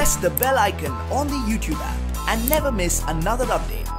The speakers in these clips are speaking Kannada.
press the bell icon on the YouTube app and never miss another update.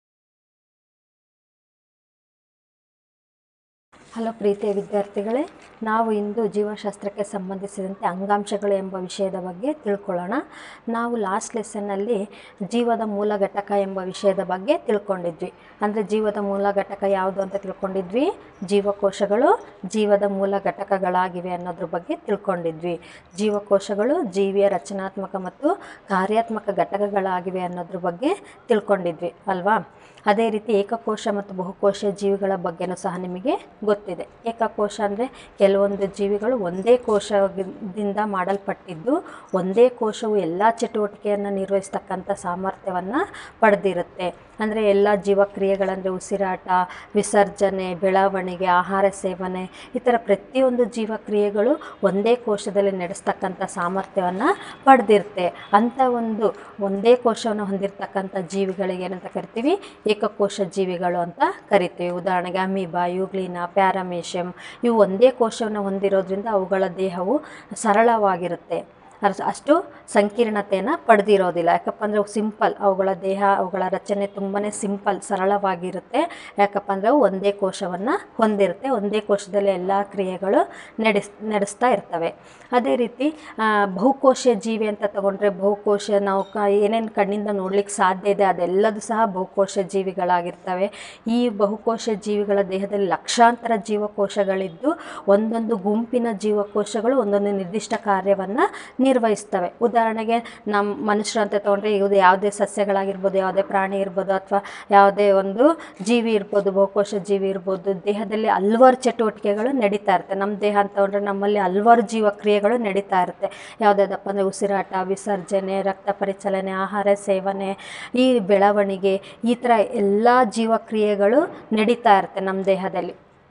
Hello ಪ್ರೀತಿಯ ವಿದ್ಯಾರ್ಥಿಗಳೇ ನಾವು ಇಂದು ಜೀವಶಾಸ್ತ್ರಕ್ಕೆ ಸಂಬಂಧಿಸಿದಂತೆ ಅಂಗಾಂಶಗಳು ಎಂಬ ವಿಷಯದ ಬಗ್ಗೆ ತಿಳ್ಕೊಳ್ಳೋಣ ನಾವು ಲಾಸ್ಟ್ ಲೆಸನ್ನಲ್ಲಿ ಜೀವದ ಮೂಲ ಘಟಕ ಎಂಬ ವಿಷಯದ ಬಗ್ಗೆ ತಿಳ್ಕೊಂಡಿದ್ವಿ ಅಂದರೆ ಜೀವದ ಮೂಲ ಘಟಕ ಯಾವುದು ಅಂತ ತಿಳ್ಕೊಂಡಿದ್ವಿ ಜೀವಕೋಶಗಳು ಜೀವದ ಮೂಲ ಘಟಕಗಳಾಗಿವೆ ಅನ್ನೋದ್ರ ಬಗ್ಗೆ ತಿಳ್ಕೊಂಡಿದ್ವಿ ಜೀವಕೋಶಗಳು ಜೀವಿಯ ರಚನಾತ್ಮಕ ಮತ್ತು ಕಾರ್ಯಾತ್ಮಕ ಘಟಕಗಳಾಗಿವೆ ಅನ್ನೋದ್ರ ಬಗ್ಗೆ ತಿಳ್ಕೊಂಡಿದ್ವಿ ಅಲ್ವಾ ಅದೇ ರೀತಿ ಏಕಕೋಶ ಮತ್ತು ಬಹುಕೋಶ ಜೀವಿಗಳ ಬಗ್ಗೆನೂ ಸಹ ನಿಮಗೆ ಗೊತ್ತಿದೆ ಏಕಕೋಶ ಅಂದರೆ ಕೆಲವೊಂದು ಜೀವಿಗಳು ಒಂದೇ ಕೋಶದಿಂದ ಮಾಡಲ್ಪಟ್ಟಿದ್ದು ಒಂದೇ ಕೋಶವು ಎಲ್ಲ ಚಟುವಟಿಕೆಯನ್ನು ನಿರ್ವಹಿಸ್ತಕ್ಕಂಥ ಸಾಮರ್ಥ್ಯವನ್ನು ಪಡೆದಿರುತ್ತೆ ಅಂದರೆ ಎಲ್ಲ ಜೀವಕ್ರಿಯೆಗಳಂದರೆ ಉಸಿರಾಟ ವಿಸರ್ಜನೆ ಬೆಳವಣಿಗೆ ಆಹಾರ ಸೇವನೆ ಈ ಥರ ಪ್ರತಿಯೊಂದು ಜೀವಕ್ರಿಯೆಗಳು ಒಂದೇ ಕೋಶದಲ್ಲಿ ನಡೆಸ್ತಕ್ಕಂಥ ಸಾಮರ್ಥ್ಯವನ್ನು ಪಡೆದಿರುತ್ತೆ ಅಂಥ ಒಂದು ಒಂದೇ ಕೋಶವನ್ನು ಹೊಂದಿರತಕ್ಕಂಥ ಜೀವಿಗಳಿಗೆ ಏನಂತ ಕರಿತೀವಿ ಏಕಕೋಶ ಜೀವಿಗಳು ಅಂತ ಕರಿತೀವಿ ಉದಾಹರಣೆಗೆ ಅಮೀಬಾ ಯುಗ್ಲಿನ ಪ್ಯಾರಾಮೇಷಿಯಂ ಇವು ಒಂದೇ ಕೋಶವನ್ನು ಹೊಂದಿರೋದ್ರಿಂದ ಅವುಗಳ ದೇಹವು ಸರಳವಾಗಿರುತ್ತೆ ಅರ್ಸ್- ಅಷ್ಟು ಸಂಕೀರ್ಣತೆಯನ್ನು ಪಡೆದಿರೋದಿಲ್ಲ ಯಾಕಪ್ಪ ಅಂದರೆ ಅವು ಸಿಂಪಲ್ ಅವುಗಳ ದೇಹ ಅವುಗಳ ರಚನೆ ತುಂಬಾ ಸಿಂಪಲ್ ಸರಳವಾಗಿರುತ್ತೆ ಯಾಕಪ್ಪ ಅಂದರೆ ಅವು ಒಂದೇ ಕೋಶವನ್ನು ಹೊಂದಿರುತ್ತೆ ಒಂದೇ ಕೋಶದಲ್ಲಿ ಎಲ್ಲ ಕ್ರಿಯೆಗಳು ನಡೆಸ್ ನಡೆಸ್ತಾ ಇರ್ತವೆ ಅದೇ ರೀತಿ ಆ, ಬಹುಕೋಶೀಯ ಜೀವಿ ಅಂತ ತಗೊಂಡ್ರೆ ಬಹುಕೋಶ ನಾವು ಕ ಏನೇನು ಕಣ್ಣಿಂದ ನೋಡ್ಲಿಕ್ಕೆ ಸಾಧ್ಯ ಇದೆ ಅದೆಲ್ಲದೂ ಸಹ ಬಹುಕೋಶ ಜೀವಿಗಳಾಗಿರ್ತವೆ ಈ ಬಹುಕೋಶ ಜೀವಿಗಳ ದೇಹದಲ್ಲಿ ಲಕ್ಷಾಂತರ ಜೀವಕೋಶಗಳಿದ್ದು ಒಂದೊಂದು ಗುಂಪಿನ ಜೀವಕೋಶಗಳು ಒಂದೊಂದು ನಿರ್ದಿಷ್ಟ ಕಾರ್ಯವನ್ನು ನಿರ್ವಹಿಸ್ತವೆ ಉದಾಹರಣೆಗೆ ನಮ್ಮ ಮನುಷ್ಯರು ಅಂತ ತೊಗೊಂಡ್ರೆ ಇದು ಯಾವುದೇ ಸಸ್ಯಗಳಾಗಿರ್ಬೋದು ಯಾವುದೇ ಪ್ರಾಣಿ ಇರ್ಬೋದು ಅಥವಾ ಯಾವುದೇ ಒಂದು ಜೀವಿ ಇರ್ಬೋದು ಬಹುಕೋಶ ಜೀವಿ ಇರ್ಬೋದು ದೇಹದಲ್ಲಿ ಹಲ್ವಾರು ಚಟುವಟಿಕೆಗಳು ನಡೀತಾ ಇರುತ್ತೆ ನಮ್ಮ ದೇಹ ಅಂತ ತೊಗೊಂಡ್ರೆ ನಮ್ಮಲ್ಲಿ ಹಲ್ವಾರು ಜೀವಕ್ರಿಯೆಗಳು ನಡೀತಾ ಇರುತ್ತೆ ಯಾವುದಾದಪ್ಪ ಅಂದರೆ ಉಸಿರಾಟ ವಿಸರ್ಜನೆ ರಕ್ತ ಪರಿಚಲನೆ ಆಹಾರ ಸೇವನೆ ಈ ಬೆಳವಣಿಗೆ ಈ ಥರ ಎಲ್ಲ ಜೀವಕ್ರಿಯೆಗಳು ನಡೀತಾ ಇರುತ್ತೆ ನಮ್ಮ ದೇಹದಲ್ಲಿ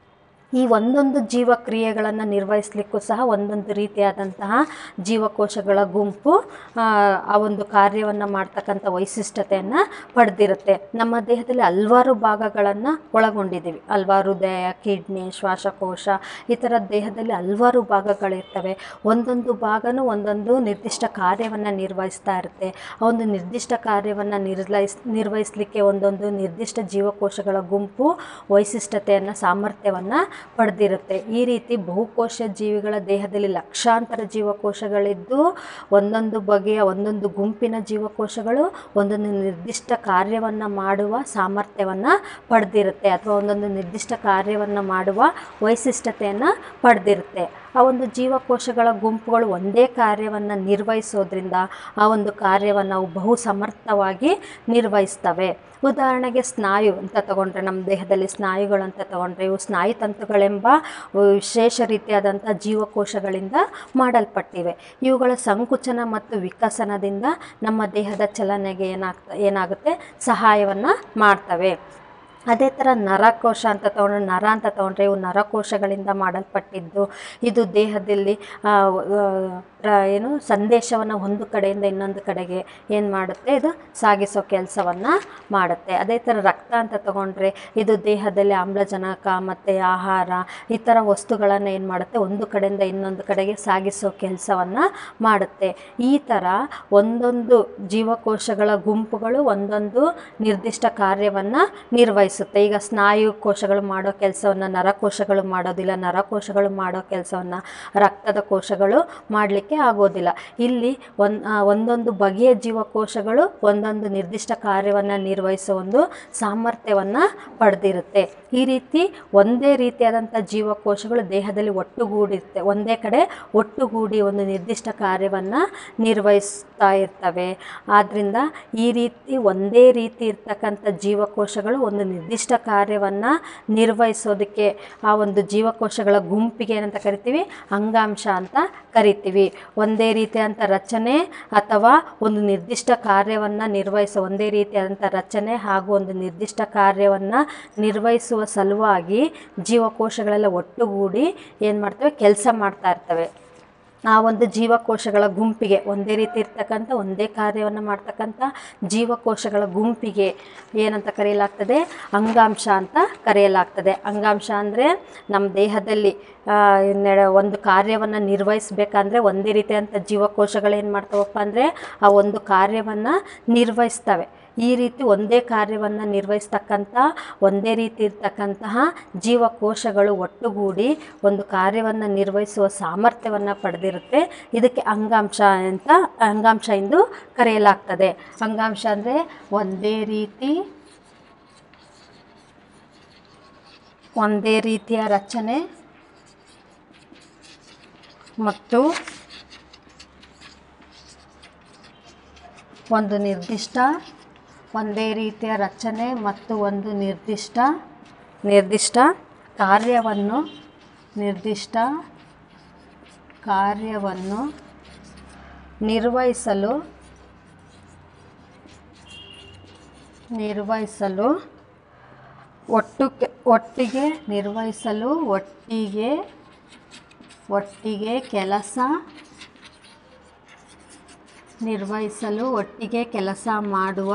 ಈ ಒಂದೊಂದು ಜೀವಕ್ರಿಯೆಗಳನ್ನು ನಿರ್ವಹಿಸಲಿಕ್ಕೂ ಸಹ ಒಂದೊಂದು ರೀತಿಯಾದಂತಹ ಜೀವಕೋಶಗಳ ಗುಂಪು ಆ, ಆ ಒಂದು ಕಾರ್ಯವನ್ನು ಮಾಡ್ತಕ್ಕಂಥ ವೈಶಿಷ್ಟ್ಯತೆಯನ್ನು ಪಡೆದಿರುತ್ತೆ ನಮ್ಮ ದೇಹದಲ್ಲಿ ಹಲ್ವಾರು ಭಾಗಗಳನ್ನು ಒಳಗೊಂಡಿದ್ದೀವಿ ಅಲ್ವಾ ಹೃದಯ ಕಿಡ್ನಿ ಶ್ವಾಸಕೋಶ ಈ ಥರ ದೇಹದಲ್ಲಿ ಹಲ್ವಾರು ಭಾಗಗಳಿರ್ತವೆ ಒಂದೊಂದು ಭಾಗನೂ ಒಂದೊಂದು ನಿರ್ದಿಷ್ಟ ಕಾರ್ಯವನ್ನು ನಿರ್ವಹಿಸ್ತಾ ಇರುತ್ತೆ ಆ ಒಂದು ನಿರ್ದಿಷ್ಟ ಕಾರ್ಯವನ್ನು ನಿರ್ವಹಿಸ್ ನಿರ್ವಹಿಸಲಿಕ್ಕೆ ಒಂದೊಂದು ನಿರ್ದಿಷ್ಟ ಜೀವಕೋಶಗಳ ಗುಂಪು ವೈಶಿಷ್ಟ್ಯತೆಯನ್ನು ಸಾಮರ್ಥ್ಯವನ್ನು ಪಡೆದಿರುತ್ತೆ ಈ ರೀತಿ ಬಹುಕೋಶ ಜೀವಿಗಳ ದೇಹದಲ್ಲಿ ಲಕ್ಷಾಂತರ ಜೀವಕೋಶಗಳಿದ್ದು ಒಂದೊಂದು ಬಗೆಯ ಒಂದೊಂದು ಗುಂಪಿನ ಜೀವಕೋಶಗಳು ಒಂದೊಂದು ನಿರ್ದಿಷ್ಟ ಕಾರ್ಯವನ್ನು ಮಾಡುವ ಸಾಮರ್ಥ್ಯವನ್ನು ಪಡೆದಿರುತ್ತೆ ಅಥವಾ ಒಂದೊಂದು ನಿರ್ದಿಷ್ಟ ಕಾರ್ಯವನ್ನು ಮಾಡುವ ವೈಶಿಷ್ಟ್ಯತೆಯನ್ನು ಪಡೆದಿರುತ್ತೆ ಆ ಒಂದು ಜೀವಕೋಶಗಳ ಗುಂಪುಗಳು ಒಂದೇ ಕಾರ್ಯವನ್ನು ನಿರ್ವಹಿಸೋದ್ರಿಂದ ಆ ಒಂದು ಕಾರ್ಯವನ್ನು ಅವು ಬಹು ಸಮರ್ಥವಾಗಿ ನಿರ್ವಹಿಸ್ತವೆ ಉದಾಹರಣೆಗೆ ಸ್ನಾಯು ಅಂತ ತಗೊಂಡ್ರೆ ನಮ್ಮ ದೇಹದಲ್ಲಿ ಸ್ನಾಯುಗಳು ಅಂತ ತಗೊಂಡ್ರೆ ಇವು ಸ್ನಾಯುತಂತುಗಳೆಂಬ ವಿಶೇಷ ರೀತಿಯಾದಂಥ ಜೀವಕೋಶಗಳಿಂದ ಮಾಡಲ್ಪಟ್ಟಿವೆ ಇವುಗಳ ಸಂಕುಚನ ಮತ್ತು ವಿಕಸನದಿಂದ ನಮ್ಮ ದೇಹದ ಚಲನೆಗೆ ಏನಾಗ್ತ ಏನಾಗುತ್ತೆ ಸಹಾಯವನ್ನು ಮಾಡ್ತವೆ ಅದೇ ಥರ ನರಕೋಶ ಅಂತ ತಗೊಂಡ್ರೆ ನರ ಅಂತ ತಗೊಂಡ್ರೆ ಇವು ನರಕೋಶಗಳಿಂದ ಮಾಡಲ್ಪಟ್ಟಿದ್ದು ಇದು ದೇಹದಲ್ಲಿ ಆ, ಆ, ರ- ಏನು ಸಂದೇಶವನ್ನು ಒಂದು ಕಡೆಯಿಂದ ಇನ್ನೊಂದು ಕಡೆಗೆ ಏನು ಮಾಡುತ್ತೆ ಇದು ಸಾಗಿಸೋ ಕೆಲಸವನ್ನು ಮಾಡುತ್ತೆ ಅದೇ ಥರ ರಕ್ತ ಅಂತ ತಗೊಂಡ್ರೆ ಇದು ದೇಹದಲ್ಲಿ ಆಮ್ಲಜನಕ ಮತ್ತು ಆಹಾರ ಈ ಥರ ವಸ್ತುಗಳನ್ನು ಏನು ಮಾಡುತ್ತೆ ಒಂದು ಕಡೆಯಿಂದ ಇನ್ನೊಂದು ಕಡೆಗೆ ಸಾಗಿಸೋ ಕೆಲಸವನ್ನು ಮಾಡುತ್ತೆ ಈ ಥರ ಒಂದೊಂದು ಜೀವಕೋಶಗಳ ಗುಂಪುಗಳು ಒಂದೊಂದು ನಿರ್ದಿಷ್ಟ ಕಾರ್ಯವನ್ನು ನಿರ್ವಹಿಸುತ್ತೆ ಈಗ ಸ್ನಾಯು ಕೋಶಗಳು ಮಾಡೋ ಕೆಲಸವನ್ನು ನರಕೋಶಗಳು ಮಾಡೋದಿಲ್ಲ ನರಕೋಶಗಳು ಮಾಡೋ ಕೆಲಸವನ್ನು ರಕ್ತದ ಕೋಶಗಳು ಮಾಡಲಿಕ್ಕೆ ಆಗೋದಿಲ್ಲ ಇಲ್ಲಿ ಒಂದು ಒಂದೊಂದು ಬಗೆಯ ಜೀವಕೋಶಗಳು ಒಂದೊಂದು ನಿರ್ದಿಷ್ಟ ಕಾರ್ಯವನ್ನು ನಿರ್ವಹಿಸೋ ಒಂದು ಸಾಮರ್ಥ್ಯವನ್ನು ಪಡೆದಿರುತ್ತೆ ಈ ರೀತಿ ಒಂದೇ ರೀತಿಯಾದಂಥ ಜೀವಕೋಶಗಳು ದೇಹದಲ್ಲಿ ಒಟ್ಟುಗೂಡಿರುತ್ತೆ ಒಂದೇ ಕಡೆ ಒಟ್ಟುಗೂಡಿ ಒಂದು ನಿರ್ದಿಷ್ಟ ಕಾರ್ಯವನ್ನು ನಿರ್ವಹಿಸ್ತಾ ಇರ್ತವೆ ಆದ್ದರಿಂದ ಈ ರೀತಿ ಒಂದೇ ರೀತಿ ಇರ್ತಕ್ಕಂಥ ಜೀವಕೋಶಗಳು ಒಂದು ನಿರ್ದಿಷ್ಟ ಕಾರ್ಯವನ್ನು ನಿರ್ವಹಿಸೋದಕ್ಕೆ ಆ ಒಂದು ಜೀವಕೋಶಗಳ ಗುಂಪಿಗೆ ಏನಂತ ಕರಿತೀವಿ ಅಂಗಾಂಶ ಅಂತ ಕರಿತೀವಿ ಒಂದೇ ರೀತಿಯಾದಂಥ ರಚನೆ ಅಥವಾ ಒಂದು ನಿರ್ದಿಷ್ಟ ಕಾರ್ಯವನ್ನು ನಿರ್ವಹಿಸೋ ಒಂದೇ ರೀತಿಯಾದಂಥ ರಚನೆ ಹಾಗೂ ಒಂದು ನಿರ್ದಿಷ್ಟ ಕಾರ್ಯವನ್ನು ನಿರ್ವಹಿಸುವ ಸಲುವಾಗಿ ಜೀವಕೋಶಗಳೆಲ್ಲ ಒಟ್ಟುಗೂಡಿ ಏನು ಮಾಡ್ತವೆ ಕೆಲಸ ಮಾಡ್ತಾ ಇರ್ತವೆ ಆ ಒಂದು ಜೀವಕೋಶಗಳ ಗುಂಪಿಗೆ ಒಂದೇ ರೀತಿ ಇರ್ತಕ್ಕಂಥ ಒಂದೇ ಕಾರ್ಯವನ್ನು ಮಾಡ್ತಕ್ಕಂಥ ಜೀವಕೋಶಗಳ ಗುಂಪಿಗೆ ಏನಂತ ಕರೆಯಲಾಗ್ತದೆ ಅಂಗಾಂಶ ಅಂತ ಕರೆಯಲಾಗ್ತದೆ ಅಂಗಾಂಶ ಅಂದರೆ ನಮ್ಮ ದೇಹದಲ್ಲಿ ಆ, ನೆಡ- ಒಂದು ಕಾರ್ಯವನ್ನು ನಿರ್ವಹಿಸ್ಬೇಕಂದ್ರೆ ಒಂದೇ ರೀತಿಯಾದಂಥ ಜೀವಕೋಶಗಳು ಏನು ಮಾಡ್ತಾವಪ್ಪ ಅಂದರೆ ಆ ಒಂದು ಕಾರ್ಯವನ್ನು ನಿರ್ವಹಿಸ್ತವೆ ಈ ರೀತಿ ಒಂದೇ ಕಾರ್ಯವನ್ನು ನಿರ್ವಹಿಸ್ತಕ್ಕಂಥ ಒಂದೇ ರೀತಿ ಇರ್ತಕ್ಕಂತಹ ಜೀವಕೋಶಗಳು ಒಟ್ಟುಗೂಡಿ ಒಂದು ಕಾರ್ಯವನ್ನು ನಿರ್ವಹಿಸುವ ಸಾಮರ್ಥ್ಯವನ್ನು ಪಡೆದಿರುತ್ತೆ ಇದಕ್ಕೆ ಅಂಗಾಂಶ ಅಂತ ಅಂಗಾಂಶ ಎಂದು ಕರೆಯಲಾಗ್ತದೆ ಅಂಗಾಂಶ ಅಂದರೆ ಒಂದೇ ರೀತಿ ಒಂದೇ ರೀತಿಯ ರಚನೆ ಮತ್ತು ಒಂದು ನಿರ್ದಿಷ್ಟ ಒಂದೇ ರೀತಿಯ ರಚನೆ ಮತ್ತು ಒಂದು ನಿರ್ದಿಷ್ಟ ನಿರ್ದಿಷ್ಟ ಕಾರ್ಯವನ್ನು ನಿರ್ದಿಷ್ಟ ಕಾರ್ಯವನ್ನು ನಿರ್ವಹಿಸಲು ನಿರ್ವಹಿಸಲು ಒಟ್ಟು ಕೆ- ಒಟ್ಟಿಗೆ ನಿರ್ವಹಿಸಲು ಒಟ್ಟಿಗೆ ಒಟ್ಟಿಗೆ ಕೆಲಸ ನಿರ್ವಹಿಸಲು ಒಟ್ಟಿಗೆ ಕೆಲಸ ಮಾಡುವ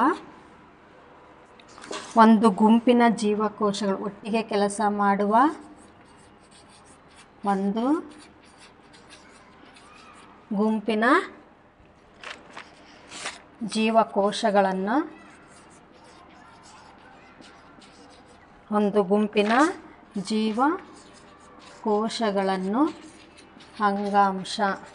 ಒಂದು ಗುಂಪಿನ ಜೀವಕೋಶಗಳು ಒಟ್ಟಿಗೆ ಕೆಲಸ ಮಾಡುವ ಒಂದು ಗುಂಪಿನ ಜೀವಕೋಶಗಳನ್ನು ಒಂದು ಗುಂಪಿನ ಜೀವಕೋಶಗಳನ್ನು ಅಂಗಾಂಶ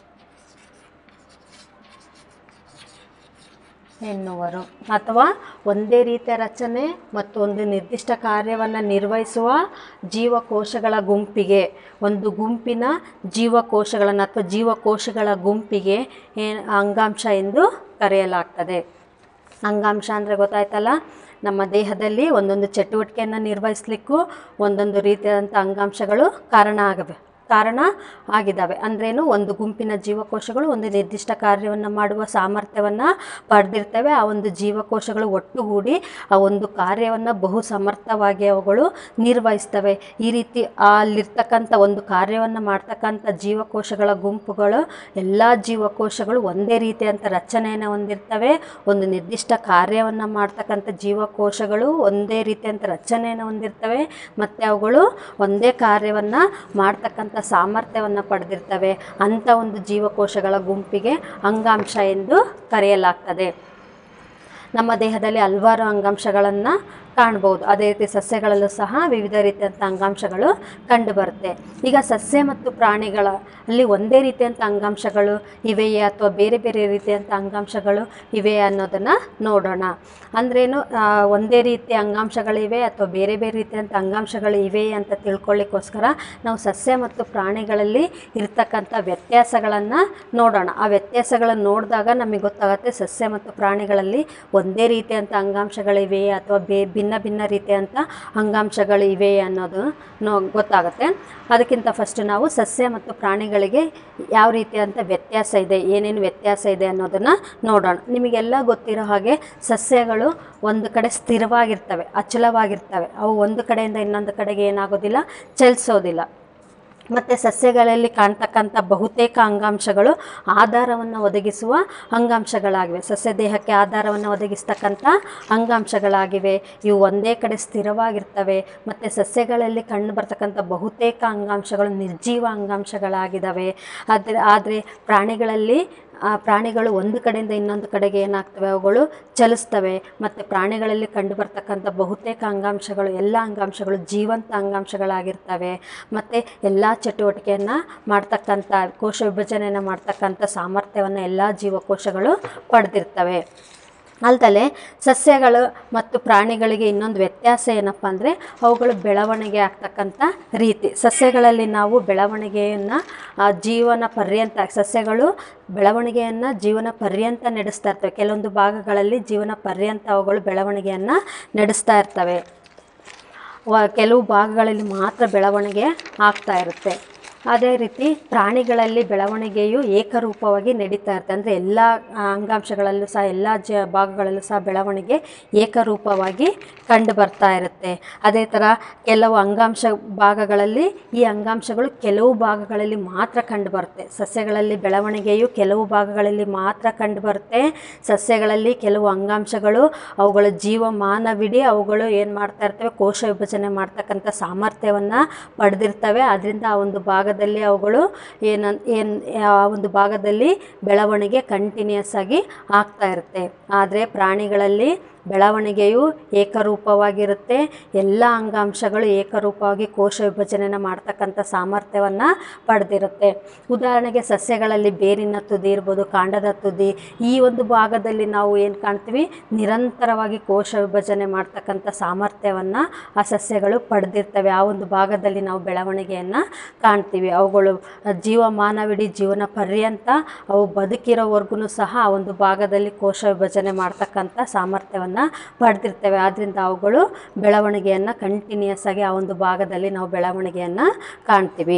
ಎನ್ನುವರು ಅಥವಾ ಒಂದೇ ರೀತಿಯ ರಚನೆ ಮತ್ತು ಒಂದು ನಿರ್ದಿಷ್ಟ ಕಾರ್ಯವನ್ನು ನಿರ್ವಹಿಸುವ ಜೀವಕೋಶಗಳ ಗುಂಪಿಗೆ ಒಂದು ಗುಂಪಿನ ಜೀವಕೋಶಗಳನ್ನು ಅಥವಾ ಜೀವಕೋಶಗಳ ಗುಂಪಿಗೆ ಏನ್ ಅಂಗಾಂಶ ಎಂದು ಕರೆಯಲಾಗ್ತದೆ ಅಂಗಾಂಶ ಅಂದರೆ ಗೊತ್ತಾಯ್ತಲ್ಲ ನಮ್ಮ ದೇಹದಲ್ಲಿ ಒಂದೊಂದು ಚಟುವಟಿಕೆಯನ್ನು ನಿರ್ವಹಿಸಲಿಕ್ಕೂ ಒಂದೊಂದು ರೀತಿಯಾದಂಥ ಅಂಗಾಂಶಗಳು ಕಾರಣ ಆಗವೆ ಕಾರಣ ಆಗಿದ್ದಾವೆ ಅಂದ್ರೇನು ಒಂದು ಗುಂಪಿನ ಜೀವಕೋಶಗಳು ಒಂದು ನಿರ್ದಿಷ್ಟ ಕಾರ್ಯವನ್ನು ಮಾಡುವ ಸಾಮರ್ಥ್ಯವನ್ನು ಪಡೆದಿರ್ತವೆ ಆ ಒಂದು ಜೀವಕೋಶಗಳು ಒಟ್ಟುಗೂಡಿ ಆ ಒಂದು ಕಾರ್ಯವನ್ನು ಬಹು ಸಮರ್ಥವಾಗಿ ಅವುಗಳು ನಿರ್ವಹಿಸ್ತವೆ ಈ ರೀತಿ ಅಲ್ಲಿರ್ತಕ್ಕಂಥ ಒಂದು ಕಾರ್ಯವನ್ನು ಮಾಡ್ತಕ್ಕಂಥ ಜೀವಕೋಶಗಳ ಗುಂಪುಗಳು ಎಲ್ಲ ಜೀವಕೋಶಗಳು ಒಂದೇ ರೀತಿಯಂಥ ರಚನೆಯನ್ನು ಹೊಂದಿರ್ತವೆ ಒಂದು ನಿರ್ದಿಷ್ಟ ಕಾರ್ಯವನ್ನು ಮಾಡ್ತಕ್ಕಂಥ ಜೀವಕೋಶಗಳು ಒಂದೇ ರೀತಿಯಂಥ ರಚನೆಯನ್ನು ಹೊಂದಿರ್ತವೆ ಮತ್ತು ಅವುಗಳು ಒಂದೇ ಕಾರ್ಯವನ್ನು ಮಾಡ್ತಕ್ಕಂಥ ಸಾಮರ್ಥ್ಯವನ್ನು ಪಡೆದಿರ್ತವೆ ಅಂಥ ಒಂದು ಜೀವಕೋಶಗಳ ಗುಂಪಿಗೆ ಅಂಗಾಂಶ ಎಂದು ಕರೆಯಲಾಗ್ತದೆ ನಮ್ಮ ದೇಹದಲ್ಲಿ ಹಲವಾರು ಅಂಗಾಂಶಗಳನ್ನು ಕಾಣ್ಬೋದು ಅದೇ ರೀತಿ ಸಸ್ಯಗಳಲ್ಲೂ ಸಹ ವಿವಿಧ ರೀತಿಯಂಥ ಅಂಗಾಂಶಗಳು ಕಂಡುಬರುತ್ತೆ ಈಗ ಸಸ್ಯ ಮತ್ತು ಪ್ರಾಣಿಗಳ ಅಲ್ಲಿ ಒಂದೇ ರೀತಿಯಂಥ ಅಂಗಾಂಶಗಳು ಇವೆಯೇ ಅಥವಾ ಬೇರೆ ಬೇರೆ ರೀತಿಯಂಥ ಅಂಗಾಂಶಗಳು ಇವೆಯೇ ಅನ್ನೋದನ್ನು ನೋಡೋಣ ಅಂದ್ರೇನು ಆ, ಒಂದೇ ರೀತಿಯ ಅಂಗಾಂಶಗಳಿವೆ ಅಥವಾ ಬೇರೆ ಬೇರೆ ರೀತಿಯಂಥ ಅಂಗಾಂಶಗಳು ಇವೆಯೇ ಅಂತ ತಿಳ್ಕೊಳ್ಳಿಕ್ಕೋಸ್ಕರ ನಾವು ಸಸ್ಯ ಮತ್ತು ಪ್ರಾಣಿಗಳಲ್ಲಿ ಇರ್ತಕ್ಕಂಥ ವ್ಯತ್ಯಾಸಗಳನ್ನು ನೋಡೋಣ ಆ ವ್ಯತ್ಯಾಸಗಳನ್ನು ನೋಡಿದಾಗ ನಮಗೆ ಗೊತ್ತಾಗುತ್ತೆ ಸಸ್ಯ ಮತ್ತು ಪ್ರಾಣಿಗಳಲ್ಲಿ ಒಂದೇ ರೀತಿಯಂಥ ಅಂಗಾಂಶಗಳಿವೆಯೇ ಅಥವಾ ಬೇ ಭಿನ್ನ ಭಿನ್ನ ರೀತಿಯಂಥ ಅಂಗಾಂಶಗಳು ಇವೆಯೇ ಅನ್ನೋದು ನೋ ಗೊತ್ತಾಗುತ್ತೆ ಅದಕ್ಕಿಂತ ಫಸ್ಟ್ ನಾವು ಸಸ್ಯ ಮತ್ತು ಪ್ರಾಣಿಗಳಿಗೆ ಯಾವ ರೀತಿಯಂಥ ವ್ಯತ್ಯಾಸ ಇದೆ ಏನೇನು ವ್ಯತ್ಯಾಸ ಇದೆ ಅನ್ನೋದನ್ನು ನೋಡೋಣ ನಿಮಗೆಲ್ಲ ಗೊತ್ತಿರೋ ಹಾಗೆ ಸಸ್ಯಗಳು ಒಂದು ಕಡೆ ಸ್ಥಿರವಾಗಿರ್ತವೆ ಅಚಲವಾಗಿರ್ತವೆ ಅವು ಒಂದು ಕಡೆಯಿಂದ ಇನ್ನೊಂದು ಕಡೆಗೆ ಏನಾಗೋದಿಲ್ಲ ಚಲಿಸೋದಿಲ್ಲ ಮತ್ತು ಸಸ್ಯಗಳಲ್ಲಿ ಕಾಣ್ತಕ್ಕಂಥ ಬಹುತೇಕ ಅಂಗಾಂಶಗಳು ಆಧಾರವನ್ನು ಒದಗಿಸುವ ಅಂಗಾಂಶಗಳಾಗಿವೆ ಸಸ್ಯ ದೇಹಕ್ಕೆ ಆಧಾರವನ್ನು ಒದಗಿಸ್ತಕ್ಕಂಥ ಅಂಗಾಂಶಗಳಾಗಿವೆ ಇವು ಒಂದೇ ಕಡೆ ಸ್ಥಿರವಾಗಿರ್ತವೆ ಮತ್ತು ಸಸ್ಯಗಳಲ್ಲಿ ಕಂಡು ಬರ್ತಕ್ಕಂಥ ಬಹುತೇಕ ಅಂಗಾಂಶಗಳು ನಿರ್ಜೀವ ಅಂಗಾಂಶಗಳಾಗಿದ್ದಾವೆ ಆದರೆ ಆದರೆ ಪ್ರಾಣಿಗಳಲ್ಲಿ ಆ ಪ್ರಾಣಿಗಳು ಒಂದು ಕಡೆಯಿಂದ ಇನ್ನೊಂದು ಕಡೆಗೆ ಏನಾಗ್ತವೆ ಅವುಗಳು ಚಲಿಸ್ತವೆ ಮತ್ತು ಪ್ರಾಣಿಗಳಲ್ಲಿ ಕಂಡುಬರ್ತಕ್ಕಂಥ ಬಹುತೇಕ ಅಂಗಾಂಶಗಳು ಎಲ್ಲ ಅಂಗಾಂಶಗಳು ಜೀವಂತ ಅಂಗಾಂಶಗಳಾಗಿರ್ತವೆ ಮತ್ತು ಎಲ್ಲ ಚಟುವಟಿಕೆಯನ್ನು ಮಾಡ್ತಕ್ಕಂಥ ಕೋಶ ವಿಭಜನೆಯನ್ನು ಮಾಡ್ತಕ್ಕಂಥ ಸಾಮರ್ಥ್ಯವನ್ನು ಎಲ್ಲ ಜೀವಕೋಶಗಳು ಪಡೆದಿರ್ತವೆ ಅಲ್ದಲೆ ಸಸ್ಯಗಳು ಮತ್ತು ಪ್ರಾಣಿಗಳಿಗೆ ಇನ್ನೊಂದು ವ್ಯತ್ಯಾಸ ಏನಪ್ಪ ಅಂದರೆ ಅವುಗಳು ಬೆಳವಣಿಗೆ ಆಗ್ತಕ್ಕಂಥ ರೀತಿ ಸಸ್ಯಗಳಲ್ಲಿ ನಾವು ಬೆಳವಣಿಗೆಯನ್ನು ಆ, ಜೀವನ ಪರ್ಯಂತ ಸಸ್ಯಗಳು ಬೆಳವಣಿಗೆಯನ್ನು ಜೀವನ ಪರ್ಯಂತ ನಡೆಸ್ತಾ ಇರ್ತವೆ ಕೆಲವೊಂದು ಭಾಗಗಳಲ್ಲಿ ಜೀವನ ಪರ್ಯಂತ ಅವುಗಳು ಬೆಳವಣಿಗೆಯನ್ನು ನಡೆಸ್ತಾ ಇರ್ತವೆ ವ ಕೆಲವು ಭಾಗಗಳಲ್ಲಿ ಮಾತ್ರ ಬೆಳವಣಿಗೆ ಆಗ್ತಾ ಇರುತ್ತೆ ಅದೇ ರೀತಿ ಪ್ರಾಣಿಗಳಲ್ಲಿ ಬೆಳವಣಿಗೆಯು ಏಕರೂಪವಾಗಿ ನಡೀತಾ ಇರುತ್ತೆ ಅಂದರೆ ಎಲ್ಲ ಅಂಗಾಂಶಗಳಲ್ಲೂ ಸಹ ಎಲ್ಲ ಜ ಭಾಗಗಳಲ್ಲೂ ಸಹ ಬೆಳವಣಿಗೆ ಏಕರೂಪವಾಗಿ ಕಂಡು ಬರ್ತಾ ಇರುತ್ತೆ ಅದೇ ಥರ ಕೆಲವು ಅಂಗಾಂಶ ಭಾಗಗಳಲ್ಲಿ ಈ ಅಂಗಾಂಶಗಳು ಕೆಲವು ಭಾಗಗಳಲ್ಲಿ ಮಾತ್ರ ಕಂಡು ಬರುತ್ತೆ ಸಸ್ಯಗಳಲ್ಲಿ ಬೆಳವಣಿಗೆಯು ಕೆಲವು ಭಾಗಗಳಲ್ಲಿ ಮಾತ್ರ ಕಂಡು ಬರುತ್ತೆ ಸಸ್ಯಗಳಲ್ಲಿ ಕೆಲವು ಅಂಗಾಂಶಗಳು ಅವುಗಳ ಜೀವಮಾನವಿಡೀ ಅವುಗಳು ಏನು ಮಾಡ್ತಾ ಇರ್ತವೆ ಕೋಶ ವಿಭಜನೆ ಮಾಡ್ತಕ್ಕಂಥ ಸಾಮರ್ಥ್ಯವನ್ನು ಪಡೆದಿರ್ತವೆ ಅದರಿಂದ ಆ ಒಂದು ಭಾಗದಲ್ಲಿ ಅವುಗಳು ಏನ ಏನು ಆ ಒಂದು ಭಾಗದಲ್ಲಿ ಬೆಳವಣಿಗೆ ಕಂಟಿನ್ಯೂಸ್ ಆಗಿ ಆಗ್ತಾ ಇರುತ್ತೆ ಆದರೆ ಪ್ರಾಣಿಗಳಲ್ಲಿ ಬೆಳವಣಿಗೆಯು ಏಕರೂಪವಾಗಿರುತ್ತೆ ಎಲ್ಲ ಅಂಗಾಂಶಗಳು ಏಕರೂಪವಾಗಿ ಕೋಶ ವಿಭಜನೆನ ಮಾಡ್ತಕ್ಕಂಥ ಸಾಮರ್ಥ್ಯವನ್ನು ಪಡೆದಿರುತ್ತೆ ಉದಾಹರಣೆಗೆ ಸಸ್ಯಗಳಲ್ಲಿ ಬೇರಿನ ತುದಿ ಇರ್ಬೋದು ಕಾಂಡದ ತುದಿ ಈ ಒಂದು ಭಾಗದಲ್ಲಿ ನಾವು ಏನು ಕಾಣ್ತೀವಿ ನಿರಂತರವಾಗಿ ಕೋಶ ವಿಭಜನೆ ಮಾಡ್ತಕ್ಕಂಥ ಸಾಮರ್ಥ್ಯವನ್ನು ಆ ಸಸ್ಯಗಳು ಪಡೆದಿರ್ತವೆ ಆ ಒಂದು ಭಾಗದಲ್ಲಿ ನಾವು ಬೆಳವಣಿಗೆಯನ್ನು ಕಾಣ್ತೀವಿ ಅವುಗಳು ಜೀವಮಾನವಿಡೀ ಜೀವನ ಪರ್ಯಂತ ಅವು ಬದುಕಿರೋವರೆಗೂ ಸಹ ಆ ಒಂದು ಭಾಗದಲ್ಲಿ ಕೋಶ ವಿಭಜನೆ ಮಾಡ್ತಕ್ಕಂಥ ಸಾಮರ್ಥ್ಯವನ್ನು ಪಡೆದಿರ್ತವೆ ಆದ್ದರಿಂದ ಅವುಗಳು ಬೆಳವಣಿಗೆಯನ್ನು ಕಂಟಿನ್ಯೂಸ್ ಆಗಿ ಆ ಒಂದು ಭಾಗದಲ್ಲಿ ನಾವು ಬೆಳವಣಿಗೆಯನ್ನು ಕಾಣ್ತೀವಿ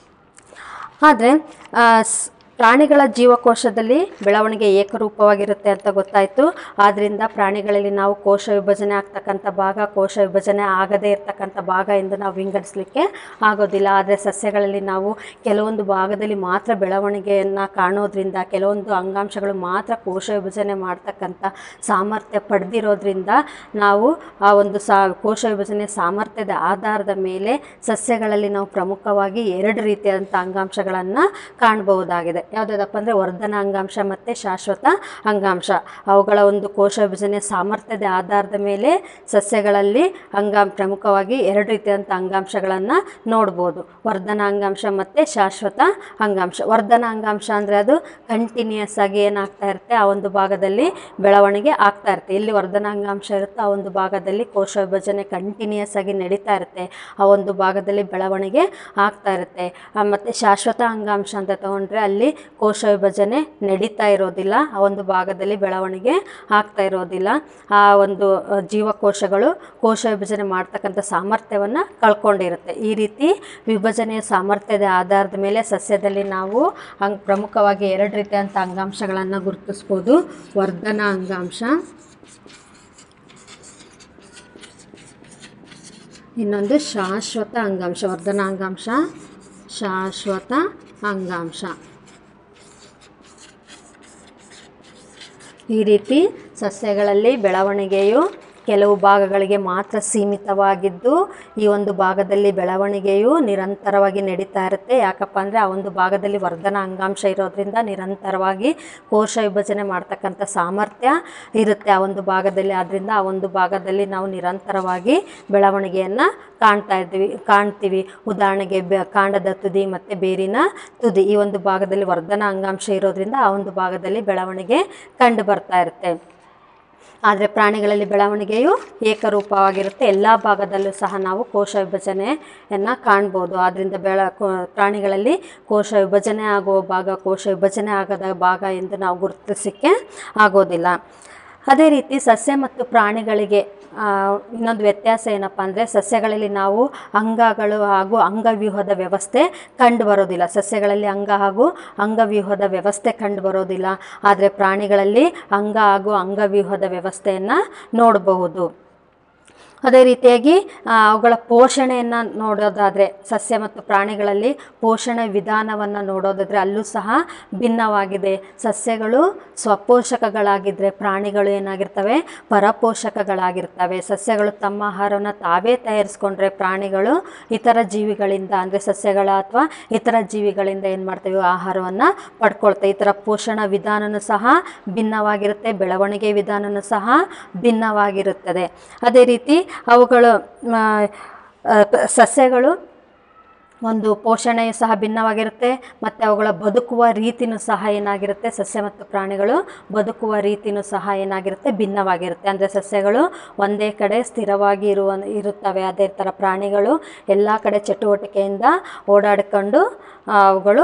ಆದರೆ ಪ್ರಾಣಿಗಳ ಜೀವಕೋಶದಲ್ಲಿ ಬೆಳವಣಿಗೆ ಏಕರೂಪವಾಗಿರುತ್ತೆ ಅಂತ ಗೊತ್ತಾಯಿತು ಆದ್ದರಿಂದ ಪ್ರಾಣಿಗಳಲ್ಲಿ ನಾವು ಕೋಶ ವಿಭಜನೆ ಆಗ್ತಕ್ಕಂಥ ಭಾಗ ಕೋಶ ವಿಭಜನೆ ಆಗದೇ ಇರತಕ್ಕಂಥ ಭಾಗ ಎಂದು ನಾವು ವಿಂಗಡಿಸಲಿಕ್ಕೆ ಆಗೋದಿಲ್ಲ ಆದರೆ ಸಸ್ಯಗಳಲ್ಲಿ ನಾವು ಕೆಲವೊಂದು ಭಾಗದಲ್ಲಿ ಮಾತ್ರ ಬೆಳವಣಿಗೆಯನ್ನು ಕಾಣೋದ್ರಿಂದ ಕೆಲವೊಂದು ಅಂಗಾಂಶಗಳು ಮಾತ್ರ ಕೋಶ ವಿಭಜನೆ ಮಾಡ್ತಕ್ಕಂಥ ಸಾಮರ್ಥ್ಯ ಪಡೆದಿರೋದ್ರಿಂದ ನಾವು ಆ ಒಂದು ಸಾ ಕೋಶ ವಿಭಜನೆ ಸಾಮರ್ಥ್ಯದ ಆಧಾರದ ಮೇಲೆ ಸಸ್ಯಗಳಲ್ಲಿ ನಾವು ಪ್ರಮುಖವಾಗಿ ಎರಡು ರೀತಿಯಾದಂಥ ಅಂಗಾಂಶಗಳನ್ನು ಕಾಣಬಹುದಾಗಿದೆ ಯಾವುದಾದಪ್ಪ ಅಂದರೆ ವರ್ಧನ ಅಂಗಾಂಶ ಮತ್ತು ಶಾಶ್ವತ ಅಂಗಾಂಶ ಅವುಗಳ ಒಂದು ಕೋಶ ವಿಭಜನೆ ಸಾಮರ್ಥ್ಯದ ಆಧಾರದ ಮೇಲೆ ಸಸ್ಯಗಳಲ್ಲಿ ಅಂಗಾಂ ಪ್ರಮುಖವಾಗಿ ಎರಡು ರೀತಿಯಾದಂಥ ಅಂಗಾಂಶಗಳನ್ನು ನೋಡ್ಬೋದು ವರ್ಧನ ಅಂಗಾಂಶ ಮತ್ತು ಶಾಶ್ವತ ಅಂಗಾಂಶ ವರ್ಧನ ಅಂಗಾಂಶ ಅಂದರೆ ಅದು ಕಂಟಿನ್ಯೂಸ್ ಆಗಿ ಏನಾಗ್ತಾ ಇರುತ್ತೆ ಆ ಒಂದು ಭಾಗದಲ್ಲಿ ಬೆಳವಣಿಗೆ ಆಗ್ತಾ ಇರುತ್ತೆ ಎಲ್ಲಿ ವರ್ಧನ ಅಂಗಾಂಶ ಇರುತ್ತೋ ಆ ಒಂದು ಭಾಗದಲ್ಲಿ ಕೋಶ ವಿಭಜನೆ ಕಂಟಿನ್ಯೂಸ್ ಆಗಿ ನಡೀತಾ ಇರುತ್ತೆ ಆ ಒಂದು ಭಾಗದಲ್ಲಿ ಬೆಳವಣಿಗೆ ಆಗ್ತಾ ಇರುತ್ತೆ ಆ, ಮತ್ತೆ ಶಾಶ್ವತ ಅಂಗಾಂಶ ಅಂತ ತಗೊಂಡ್ರೆ ಅಲ್ಲಿ ಕೋಶ ವಿಭಜನೆ ನಡೀತಾ ಇರೋದಿಲ್ಲ ಆ ಒಂದು ಭಾಗದಲ್ಲಿ ಬೆಳವಣಿಗೆ ಆಗ್ತಾ ಇರೋದಿಲ್ಲ ಆ ಒಂದು ಅ, ಜೀವಕೋಶಗಳು ಕೋಶ ವಿಭಜನೆ ಮಾಡ್ತಕ್ಕಂಥ ಸಾಮರ್ಥ್ಯವನ್ನು ಕಳ್ಕೊಂಡಿರುತ್ತೆ ಈ ರೀತಿ ವಿಭಜನೆಯ ಸಾಮರ್ಥ್ಯದ ಆಧಾರದ ಮೇಲೆ ಸಸ್ಯದಲ್ಲಿ ನಾವು ಅಂಗ್ ಪ್ರಮುಖವಾಗಿ ಎರಡು ರೀತಿಯಾದಂಥ ಅಂಗಾಂಶಗಳನ್ನು ಗುರುತಿಸ್ಬೋದು ವರ್ಧನ ಅಂಗಾಂಶ ಇನ್ನೊಂದು ಶಾಶ್ವತ ಅಂಗಾಂಶ ವರ್ಧನ ಅಂಗಾಂಶ ಶಾಶ್ವತ ಅಂಗಾಂಶ ಈ ರೀತಿ ಸಸ್ಯಗಳಲ್ಲಿ ಬೆಳವಣಿಗೆಯು ಕೆಲವು ಭಾಗಗಳಿಗೆ ಮಾತ್ರ ಸೀಮಿತವಾಗಿದ್ದು ಈ ಒಂದು ಭಾಗದಲ್ಲಿ ಬೆಳವಣಿಗೆಯು ನಿರಂತರವಾಗಿ ನಡೀತಾ ಇರುತ್ತೆ ಯಾಕಪ್ಪ ಅಂದರೆ ಆ ಒಂದು ಭಾಗದಲ್ಲಿ ವರ್ಧನ ಅಂಗಾಂಶ ಇರೋದ್ರಿಂದ ನಿರಂತರವಾಗಿ ಕೋಶ ವಿಭಜನೆ ಮಾಡ್ತಕ್ಕಂಥ ಸಾಮರ್ಥ್ಯ ಇರುತ್ತೆ ಆ ಒಂದು ಭಾಗದಲ್ಲಿ ಆದ್ದರಿಂದ ಆ ಒಂದು ಭಾಗದಲ್ಲಿ ನಾವು ನಿರಂತರವಾಗಿ ಬೆಳವಣಿಗೆಯನ್ನು ಕಾಣ್ತಾ ಇದ್ದೀವಿ ಕಾಣ್ತೀವಿ ಉದಾಹರಣೆಗೆ ಬೆ ಕಾಂಡದ ತುದಿ ಮತ್ತು ಬೇರಿನ ತುದಿ ಈ ಒಂದು ಭಾಗದಲ್ಲಿ ವರ್ಧನ ಅಂಗಾಂಶ ಇರೋದ್ರಿಂದ ಆ ಒಂದು ಭಾಗದಲ್ಲಿ ಬೆಳವಣಿಗೆ ಕಂಡು ಬರ್ತಾ ಇರುತ್ತೆ ಆದರೆ ಪ್ರಾಣಿಗಳಲ್ಲಿ ಬೆಳವಣಿಗೆಯು ಏಕರೂಪವಾಗಿರುತ್ತೆ ಎಲ್ಲ ಭಾಗದಲ್ಲೂ ಸಹ ನಾವು ಕೋಶ ವಿಭಜನೆಯನ್ನು ಕಾಣ್ಬೋದು ಆದ್ದರಿಂದ ಬೆಳ ಕೋ- ಪ್ರಾಣಿಗಳಲ್ಲಿ ಕೋಶ ವಿಭಜನೆ ಆಗುವ ಭಾಗ ಕೋಶ ವಿಭಜನೆ ಆಗದ ಭಾಗ ಎಂದು ನಾವು ಗುರುತಿಸಲಿಕ್ಕೆ ಆಗೋದಿಲ್ಲ ಅದೇ ರೀತಿ ಸಸ್ಯ ಮತ್ತು ಪ್ರಾಣಿಗಳಿಗೆ ಆ, ಇನ್ನೊಂದು ವ್ಯತ್ಯಾಸ ಏನಪ್ಪ ಅಂದರೆ ಸಸ್ಯಗಳಲ್ಲಿ ನಾವು ಅಂಗಗಳು ಹಾಗೂ ಅಂಗವ್ಯೂಹದ ವ್ಯವಸ್ಥೆ ಕಂಡು ಬರೋದಿಲ್ಲ ಸಸ್ಯಗಳಲ್ಲಿ ಅಂಗ ಹಾಗೂ ಅಂಗವ್ಯೂಹದ ವ್ಯವಸ್ಥೆ ಕಂಡು ಬರೋದಿಲ್ಲ ಆದರೆ ಪ್ರಾಣಿಗಳಲ್ಲಿ ಅಂಗ ಹಾಗೂ ಅಂಗವ್ಯೂಹದ ವ್ಯವಸ್ಥೆಯನ್ನು ನೋಡಬಹುದು ಅದೇ ರೀತಿಯಾಗಿ ಆ, ಅವುಗಳ ಪೋಷಣೆಯನ್ನು ನೋಡೋದಾದರೆ ಸಸ್ಯ ಮತ್ತು ಪ್ರಾಣಿಗಳಲ್ಲಿ ಪೋಷಣೆ ವಿಧಾನವನ್ನು ನೋಡೋದಾದರೆ ಅಲ್ಲೂ ಸಹ ಭಿನ್ನವಾಗಿದೆ ಸಸ್ಯಗಳು ಸ್ವಪೋಷಕಗಳಾಗಿದ್ದರೆ ಪ್ರಾಣಿಗಳು ಏನಾಗಿರ್ತವೆ ಪರಪೋಷಕಗಳಾಗಿರ್ತವೆ ಸಸ್ಯಗಳು ತಮ್ಮ ಆಹಾರವನ್ನು ತಾವೇ ತಯಾರಿಸ್ಕೊಂಡ್ರೆ ಪ್ರಾಣಿಗಳು ಇತರ ಜೀವಿಗಳಿಂದ ಅಂದರೆ ಸಸ್ಯಗಳ ಅಥವಾ ಇತರ ಜೀವಿಗಳಿಂದ ಏನು ಮಾಡ್ತೇವೆ ಆಹಾರವನ್ನು ಪಡ್ಕೊಳ್ತೇವೆ ಈ ಥರ ಪೋಷಣ ವಿಧಾನನೂ ಸಹ ಭಿನ್ನವಾಗಿರುತ್ತೆ ಬೆಳವಣಿಗೆ ವಿಧಾನನೂ ಸಹ ಭಿನ್ನವಾಗಿರುತ್ತದೆ ಅದೇ ರೀತಿ ಅವುಗಳು ಆ, ಆ, ಸಸ್ಯಗಳು ಒಂದು ಪೋಷಣೆಯು ಸಹ ಭಿನ್ನವಾಗಿರುತ್ತೆ ಮತ್ತು ಅವುಗಳ ಬದುಕುವ ರೀತಿನೂ ಸಹ ಏನಾಗಿರುತ್ತೆ ಸಸ್ಯ ಮತ್ತು ಪ್ರಾಣಿಗಳು ಬದುಕುವ ರೀತಿನೂ ಸಹ ಏನಾಗಿರುತ್ತೆ ಭಿನ್ನವಾಗಿರುತ್ತೆ ಅಂದರೆ ಸಸ್ಯಗಳು ಒಂದೇ ಕಡೆ ಸ್ಥಿರವಾಗಿ ಇರುವ ಇರುತ್ತವೆ ಅದೇ ಥರ ಪ್ರಾಣಿಗಳು ಎಲ್ಲ ಕಡೆ ಚಟುವಟಿಕೆಯಿಂದ ಓಡಾಡಿಕೊಂಡು ಆ, ಅವುಗಳು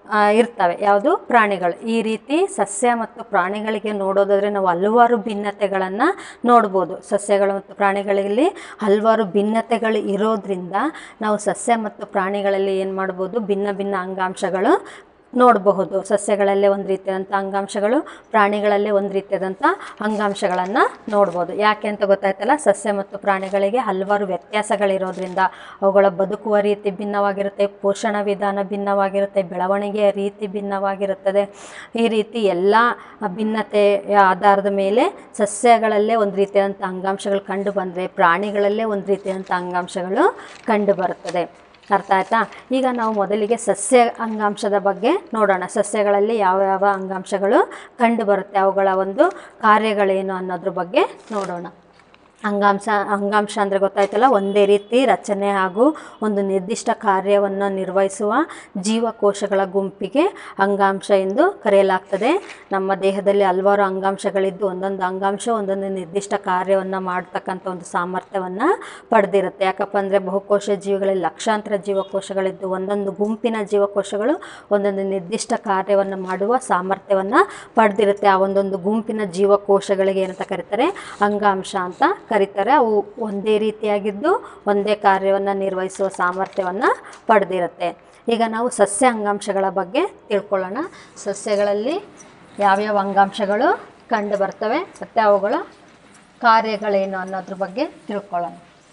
ಆ, ಇರ್ತವೆ ಯಾವುದು ಪ್ರಾಣಿಗಳು ಈ ರೀತಿ ಸಸ್ಯ ಮತ್ತು ಪ್ರಾಣಿಗಳಿಗೆ ನೋಡೋದಾದರೆ ನಾವು ಹಲವಾರು ಭಿನ್ನತೆಗಳನ್ನು ನೋಡ್ಬೋದು ಸಸ್ಯಗಳು ಮತ್ತು ಪ್ರಾಣಿಗಳಲ್ಲಿ ಹಲವಾರು ಭಿನ್ನತೆಗಳು ಇರೋದ್ರಿಂದ ನಾವು ಸಸ್ಯ ಮತ್ತು ಪ್ರಾಣಿಗಳಲ್ಲಿ ಏನು ಮಾಡ್ಬೋದು ಭಿನ್ನ ಭಿನ್ನ ಅಂಗಾಂಶಗಳು ನೋಡಬಹುದು ಸಸ್ಯಗಳಲ್ಲೇ ಒಂದು ರೀತಿಯಾದಂಥ ಅಂಗಾಂಶಗಳು ಪ್ರಾಣಿಗಳಲ್ಲೇ ಒಂದು ರೀತಿಯಾದಂಥ ಅಂಗಾಂಶಗಳನ್ನು ನೋಡ್ಬೋದು ಯಾಕೆ ಅಂತ ಗೊತ್ತಾಯ್ತಲ್ಲ ಸಸ್ಯ ಮತ್ತು ಪ್ರಾಣಿಗಳಿಗೆ ಹಲವಾರು ವ್ಯತ್ಯಾಸಗಳಿರೋದ್ರಿಂದ ಅವುಗಳ ಬದುಕುವ ರೀತಿ ಭಿನ್ನವಾಗಿರುತ್ತೆ ಪೋಷಣ ವಿಧಾನ ಭಿನ್ನವಾಗಿರುತ್ತೆ ಬೆಳವಣಿಗೆಯ ರೀತಿ ಭಿನ್ನವಾಗಿರುತ್ತದೆ ಈ ರೀತಿ ಎಲ್ಲ ಭಿನ್ನತೆಯ ಆಧಾರದ ಮೇಲೆ ಸಸ್ಯಗಳಲ್ಲೇ ಒಂದು ರೀತಿಯಾದಂಥ ಅಂಗಾಂಶಗಳು ಕಂಡು ಬಂದರೆ ಪ್ರಾಣಿಗಳಲ್ಲೇ ಒಂದು ರೀತಿಯಾದಂಥ ಅಂಗಾಂಶಗಳು ಕಂಡು ಬರುತ್ತದೆ ಅರ್ಥ ಆಯ್ತಾ ಈಗ ನಾವು ಮೊದಲಿಗೆ ಸಸ್ಯ ಅಂಗಾಂಶದ ಬಗ್ಗೆ ನೋಡೋಣ ಸಸ್ಯಗಳಲ್ಲಿ ಯಾವ ಯಾವ ಅಂಗಾಂಶಗಳು ಕಂಡು ಬರುತ್ತೆ ಅವುಗಳ ಒಂದು ಕಾರ್ಯಗಳೇನು ಅನ್ನೋದ್ರ ಬಗ್ಗೆ ನೋಡೋಣ ಅಂಗಾಂಶ ಅಂಗಾಂಶ ಅಂದರೆ ಗೊತ್ತಾಯ್ತಲ್ಲ ಒಂದೇ ರೀತಿ ರಚನೆ ಹಾಗೂ ಒಂದು ನಿರ್ದಿಷ್ಟ ಕಾರ್ಯವನ್ನು ನಿರ್ವಹಿಸುವ ಜೀವಕೋಶಗಳ ಗುಂಪಿಗೆ ಅಂಗಾಂಶ ಎಂದು ಕರೆಯಲಾಗ್ತದೆ ನಮ್ಮ ದೇಹದಲ್ಲಿ ಹಲವಾರು ಅಂಗಾಂಶಗಳಿದ್ದು ಒಂದೊಂದು ಅಂಗಾಂಶ ಒಂದೊಂದು ನಿರ್ದಿಷ್ಟ ಕಾರ್ಯವನ್ನು ಮಾಡ್ತಕ್ಕಂಥ ಒಂದು ಸಾಮರ್ಥ್ಯವನ್ನು ಪಡೆದಿರುತ್ತೆ ಯಾಕಪ್ಪ ಅಂದರೆ ಬಹುಕೋಶ ಜೀವಿಗಳಲ್ಲಿ ಲಕ್ಷಾಂತರ ಜೀವಕೋಶಗಳಿದ್ದು ಒಂದೊಂದು ಗುಂಪಿನ ಜೀವಕೋಶಗಳು ಒಂದೊಂದು ನಿರ್ದಿಷ್ಟ ಕಾರ್ಯವನ್ನು ಮಾಡುವ ಸಾಮರ್ಥ್ಯವನ್ನು ಪಡೆದಿರುತ್ತೆ ಆ ಒಂದೊಂದು ಗುಂಪಿನ ಜೀವಕೋಶಗಳಿಗೆ ಏನಂತ ಕರೀತಾರೆ ಅಂಗಾಂಶ ಅಂತ ಕರೀತಾರೆ ಅವು ಒಂದೇ ರೀತಿಯಾಗಿದ್ದು ಒಂದೇ ಕಾರ್ಯವನ್ನು ನಿರ್ವಹಿಸುವ ಸಾಮರ್ಥ್ಯವನ್ನು ಪಡೆದಿರುತ್ತೆ ಈಗ ನಾವು ಸಸ್ಯ ಅಂಗಾಂಶಗಳ ಬಗ್ಗೆ ತಿಳ್ಕೊಳ್ಳೋಣ ಸಸ್ಯಗಳಲ್ಲಿ ಯಾವ್ಯಾವ ಅಂಗಾಂಶಗಳು ಕಂಡು ಬರ್ತವೆ ಮತ್ತು ಅವುಗಳ ಕಾರ್ಯಗಳೇನು ಅನ್ನೋದ್ರ ಬಗ್ಗೆ ತಿಳ್ಕೊಳ್ಳೋಣ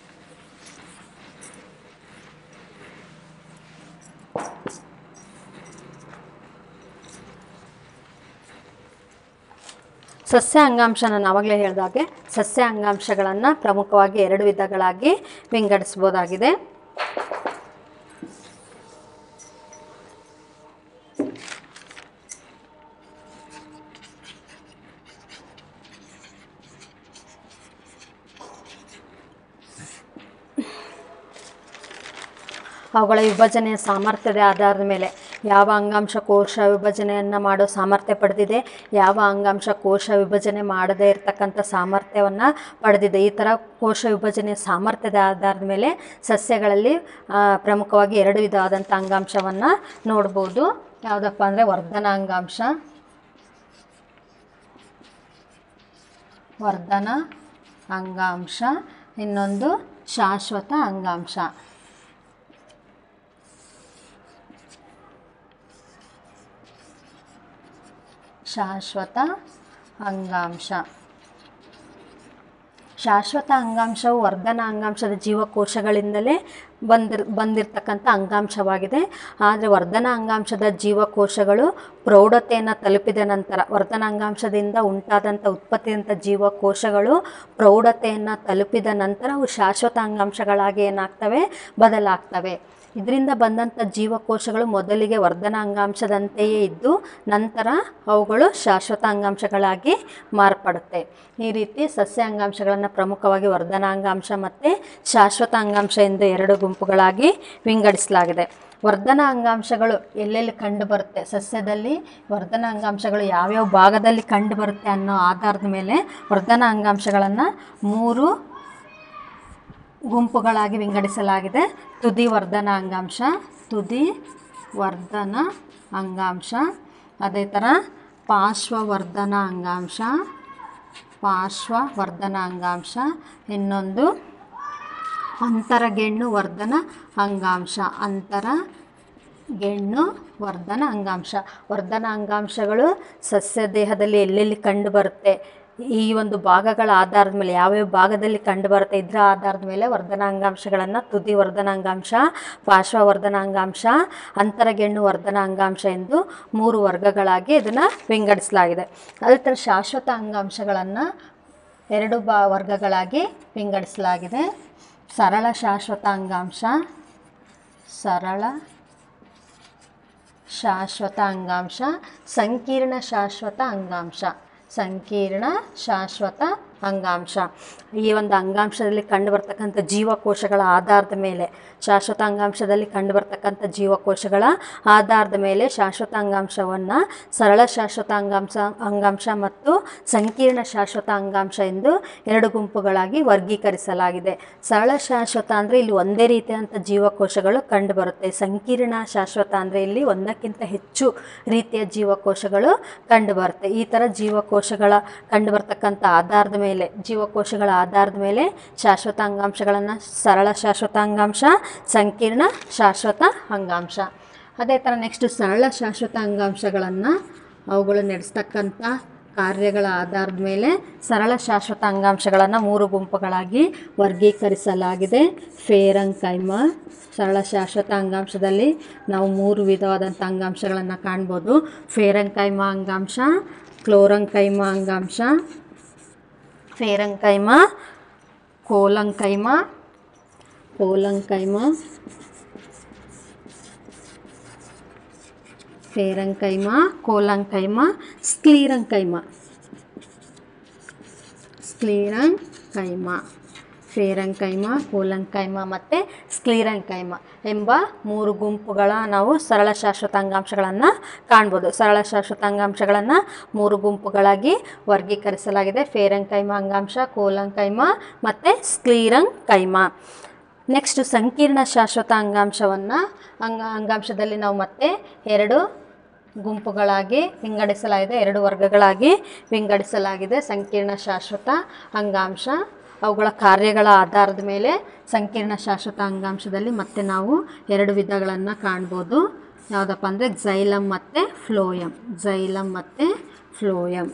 ಸಸ್ಯ ಅಂಗಾಂಶ ನಾನು ಆವಾಗಲೇ ಹೇಳಿದಾಗೆ ಸಸ್ಯ ಅಂಗಾಂಶಗಳನ್ನು ಪ್ರಮುಖವಾಗಿ ಎರಡು ವಿಧಗಳಾಗಿ ವಿಂಗಡಿಸ್ಬೋದಾಗಿದೆ ಅವುಗಳ ವಿಭಜನೆಯ ಸಾಮರ್ಥ್ಯದ ಆಧಾರದ ಮೇಲೆ ಯಾವ ಅಂಗಾಂಶ ಕೋಶ ವಿಭಜನೆಯನ್ನು ಮಾಡೋ ಸಾಮರ್ಥ್ಯ ಪಡೆದಿದೆ ಯಾವ ಅಂಗಾಂಶ ಕೋಶ ವಿಭಜನೆ ಮಾಡದೇ ಇರತಕ್ಕಂಥ ಸಾಮರ್ಥ್ಯವನ್ನು ಪಡೆದಿದೆ ಈ ಥರ ಕೋಶ ವಿಭಜನೆಯ ಸಾಮರ್ಥ್ಯದ ಆಧಾರದ ಮೇಲೆ ಸಸ್ಯಗಳಲ್ಲಿ ಆ, ಪ್ರಮುಖವಾಗಿ ಎರಡು ವಿಧವಾದಂಥ ಅಂಗಾಂಶವನ್ನು ನೋಡ್ಬೋದು ಯಾವುದಪ್ಪ ಅಂದರೆ ವರ್ಧನ ಅಂಗಾಂಶ ವರ್ಧನ ಅಂಗಾಂಶ ಇನ್ನೊಂದು ಶಾಶ್ವತ ಅಂಗಾಂಶ ಶಾಶ್ವತ ಅಂಗಾಂಶ ಶಾಶ್ವತ ಅಂಗಾಂಶವು ವರ್ಧನ ಅಂಗಾಂಶದ ಜೀವಕೋಶಗಳಿಂದಲೇ ಬಂದಿರ್ ಬಂದಿರತಕ್ಕಂಥ ಅಂಗಾಂಶವಾಗಿದೆ ಆದರೆ ವರ್ಧನ ಅಂಗಾಂಶದ ಜೀವಕೋಶಗಳು ಪ್ರೌಢತೆಯನ್ನು ತಲುಪಿದ ನಂತರ ವರ್ಧನ ಅಂಗಾಂಶದಿಂದ ಉಂಟಾದಂಥ ಉತ್ಪತ್ತಿಯಂಥ ಜೀವಕೋಶಗಳು ಪ್ರೌಢತೆಯನ್ನು ತಲುಪಿದ ನಂತರ ಅವು ಶಾಶ್ವತ ಅಂಗಾಂಶಗಳಾಗಿ ಏನಾಗ್ತವೆ ಬದಲಾಗ್ತವೆ ಇದರಿಂದ ಬಂದಂಥ ಜೀವಕೋಶಗಳು ಮೊದಲಿಗೆ ವರ್ಧನ ಅಂಗಾಂಶದಂತೆಯೇ ಇದ್ದು ನಂತರ ಅವುಗಳು ಶಾಶ್ವತ ಅಂಗಾಂಶಗಳಾಗಿ ಮಾರ್ಪಡುತ್ತೆ ಈ ರೀತಿ ಸಸ್ಯ ಅಂಗಾಂಶಗಳನ್ನು ಪ್ರಮುಖವಾಗಿ ವರ್ಧನ ಅಂಗಾಂಶ ಮತ್ತು ಶಾಶ್ವತ ಅಂಗಾಂಶ ಎಂದು ಎರಡು ಗುಂಪುಗಳಾಗಿ ವಿಂಗಡಿಸಲಾಗಿದೆ ವರ್ಧನ ಅಂಗಾಂಶಗಳು ಎಲ್ಲೆಲ್ಲಿ ಕಂಡು ಬರುತ್ತೆ ಸಸ್ಯದಲ್ಲಿ ವರ್ಧನ ಅಂಗಾಂಶಗಳು ಯಾವ್ಯಾವ ಭಾಗದಲ್ಲಿ ಕಂಡು ಬರುತ್ತೆ ಅನ್ನೋ ಆಧಾರದ ಮೇಲೆ ವರ್ಧನ ಅಂಗಾಂಶಗಳನ್ನು ಮೂರು ಗುಂಪುಗಳಾಗಿ ವಿಂಗಡಿಸಲಾಗಿದೆ ತುದಿ ವರ್ಧನ ಅಂಗಾಂಶ ತುದಿ ವರ್ಧನ ಅಂಗಾಂಶ ಅದೇ ಥರ ಪಾರ್ಶ್ವವರ್ಧನ ಅಂಗಾಂಶ ಪಾರ್ಶ್ವವರ್ಧನ ಅಂಗಾಂಶ ಇನ್ನೊಂದು ಅಂತರಗೆಣ್ಣು ವರ್ಧನ ಅಂಗಾಂಶ ಅಂತರ ಗೆಣ್ಣು ವರ್ಧನ ಅಂಗಾಂಶ ವರ್ಧನ ಅಂಗಾಂಶಗಳು ಸಸ್ಯ ದೇಹದಲ್ಲಿ ಎಲ್ಲೆಲ್ಲಿ ಕಂಡು ಬರುತ್ತೆ ಈ ಒಂದು ಭಾಗಗಳ ಆಧಾರದ ಮೇಲೆ ಯಾವ್ಯಾವ ಭಾಗದಲ್ಲಿ ಕಂಡು ಬರುತ್ತೆ ಇದರ ಆಧಾರದ ಮೇಲೆ ವರ್ಧನ ಅಂಗಾಂಶಗಳನ್ನು ತುದಿ ವರ್ಧನ ಅಂಗಾಂಶ ಪಾರ್ಶ್ವವರ್ಧನ ಅಂಗಾಂಶ ಅಂತರಗೆಣ್ಣು ವರ್ಧನ ಅಂಗಾಂಶ ಎಂದು ಮೂರು ವರ್ಗಗಳಾಗಿ ಇದನ್ನು ವಿಂಗಡಿಸಲಾಗಿದೆ ಅದೇ ಥರ ಶಾಶ್ವತ ಅಂಗಾಂಶಗಳನ್ನು ಎರಡು ಬಾ ವರ್ಗಗಳಾಗಿ ವಿಂಗಡಿಸಲಾಗಿದೆ ಸರಳ ಶಾಶ್ವತ ಅಂಗಾಂಶ ಸರಳ ಶಾಶ್ವತ ಅಂಗಾಂಶ ಸಂಕೀರ್ಣ ಶಾಶ್ವತ ಅಂಗಾಂಶ ಸಂಕೀರ್ಣ ಶಾಶ್ವತ ಅಂಗಾಂಶ ಈ ಒಂದು ಅಂಗಾಂಶದಲ್ಲಿ ಕಂಡುಬರ್ತಕ್ಕಂಥ ಜೀವಕೋಶಗಳ ಆಧಾರದ ಮೇಲೆ ಶಾಶ್ವತ ಅಂಗಾಂಶದಲ್ಲಿ ಕಂಡುಬರ್ತಕ್ಕಂಥ ಜೀವಕೋಶಗಳ ಆಧಾರದ ಮೇಲೆ ಶಾಶ್ವತ ಅಂಗಾಂಶವನ್ನು ಸರಳ ಶಾಶ್ವತ ಅಂಗಾಂಶ ಅಂಗಾಂಶ ಮತ್ತು ಸಂಕೀರ್ಣ ಶಾಶ್ವತ ಅಂಗಾಂಶ ಎಂದು ಎರಡು ಗುಂಪುಗಳಾಗಿ ವರ್ಗೀಕರಿಸಲಾಗಿದೆ ಸರಳ ಶಾಶ್ವತ ಅಂದರೆ ಇಲ್ಲಿ ಒಂದೇ ರೀತಿಯಾದಂಥ ಜೀವಕೋಶಗಳು ಕಂಡುಬರುತ್ತೆ ಸಂಕೀರ್ಣ ಶಾಶ್ವತ ಅಂದರೆ ಇಲ್ಲಿ ಒಂದಕ್ಕಿಂತ ಹೆಚ್ಚು ರೀತಿಯ ಜೀವಕೋಶಗಳು ಕಂಡುಬರುತ್ತೆ ಈ ಥರ ಜೀವಕೋಶಗಳ ಕಂಡುಬರ್ತಕ್ಕಂಥ ಆಧಾರದ ಮೇಲೆ ಜೀವಕೋಶಗಳ ಆಧಾರದ ಮೇಲೆ ಶಾಶ್ವತ ಅಂಗಾಂಶಗಳನ್ನು ಸರಳ ಶಾಶ್ವತ ಅಂಗಾಂಶ ಸಂಕೀರ್ಣ ಶಾಶ್ವತ ಅಂಗಾಂಶ ಅದೇ ಥರ ನೆಕ್ಸ್ಟ್ ಸರಳ ಶಾಶ್ವತ ಅಂಗಾಂಶಗಳನ್ನು ಅವುಗಳು ನಡೆಸ್ತಕ್ಕಂಥ ಕಾರ್ಯಗಳ ಆಧಾರದ ಮೇಲೆ ಸರಳ ಶಾಶ್ವತ ಅಂಗಾಂಶಗಳನ್ನು ಮೂರು ಗುಂಪುಗಳಾಗಿ ವರ್ಗೀಕರಿಸಲಾಗಿದೆ ಫೇರಂಕೈಮ ಸರಳ ಶಾಶ್ವತ ಅಂಗಾಂಶದಲ್ಲಿ ನಾವು ಮೂರು ವಿಧವಾದಂಥ ಅಂಗಾಂಶಗಳನ್ನು ಕಾಣ್ಬೋದು ಫೇರಂಕೈಮ ಅಂಗಾಂಶ ಕ್ಲೋರಂಕೈಮ ಅಂಗಾಂಶ parenchyma collenchyma collenchyma parenchyma collenchyma sclerenchyma sclerenchyma parenchyma collenchyma ಮತ್ತು ಸ್ಕ್ಲೀರಂಕೈಮ ಎಂಬ ಮೂರು ಗುಂಪುಗಳ ನಾವು ಸರಳ ಶಾಶ್ವತ ಅಂಗಾಂಶಗಳನ್ನು ಕಾಣ್ಬೋದು ಸರಳ ಶಾಶ್ವತ ಅಂಗಾಂಶಗಳನ್ನು ಮೂರು ಗುಂಪುಗಳಾಗಿ ವರ್ಗೀಕರಿಸಲಾಗಿದೆ ಫೇರಂಕೈಮ ಅಂಗಾಂಶ ಕೋಲಂಕೈಮ ಮತ್ತು ಸ್ಕ್ಲೀರಂಕೈಮ ನೆಕ್ಸ್ಟ್ ಸಂಕೀರ್ಣ ಶಾಶ್ವತ ಅಂಗಾಂಶವನ್ನು ಅಂಗ ಅಂಗಾಂಶದಲ್ಲಿ ನಾವು ಮತ್ತೆ ಎರಡು ಗುಂಪುಗಳಾಗಿ ವಿಂಗಡಿಸಲಾಗಿದೆ ಎರಡು ವರ್ಗಗಳಾಗಿ ವಿಂಗಡಿಸಲಾಗಿದೆ ಸಂಕೀರ್ಣ ಶಾಶ್ವತ ಅಂಗಾಂಶ ಅವುಗಳ ಕಾರ್ಯಗಳ ಆಧಾರದ ಮೇಲೆ ಸಂಕೀರ್ಣ ಶಾಶ್ವತ ಅಂಗಾಂಶದಲ್ಲಿ ಮತ್ತೆ ನಾವು ಎರಡು ವಿಧಗಳನ್ನು ಕಾಣ್ಬೋದು ಯಾವುದಪ್ಪ ಅಂದರೆ ಝೈಲಮ್ ಮತ್ತು ಫ್ಲೋಯಮ್ ಝೈಲಮ್ ಮತ್ತು ಫ್ಲೋಯಮ್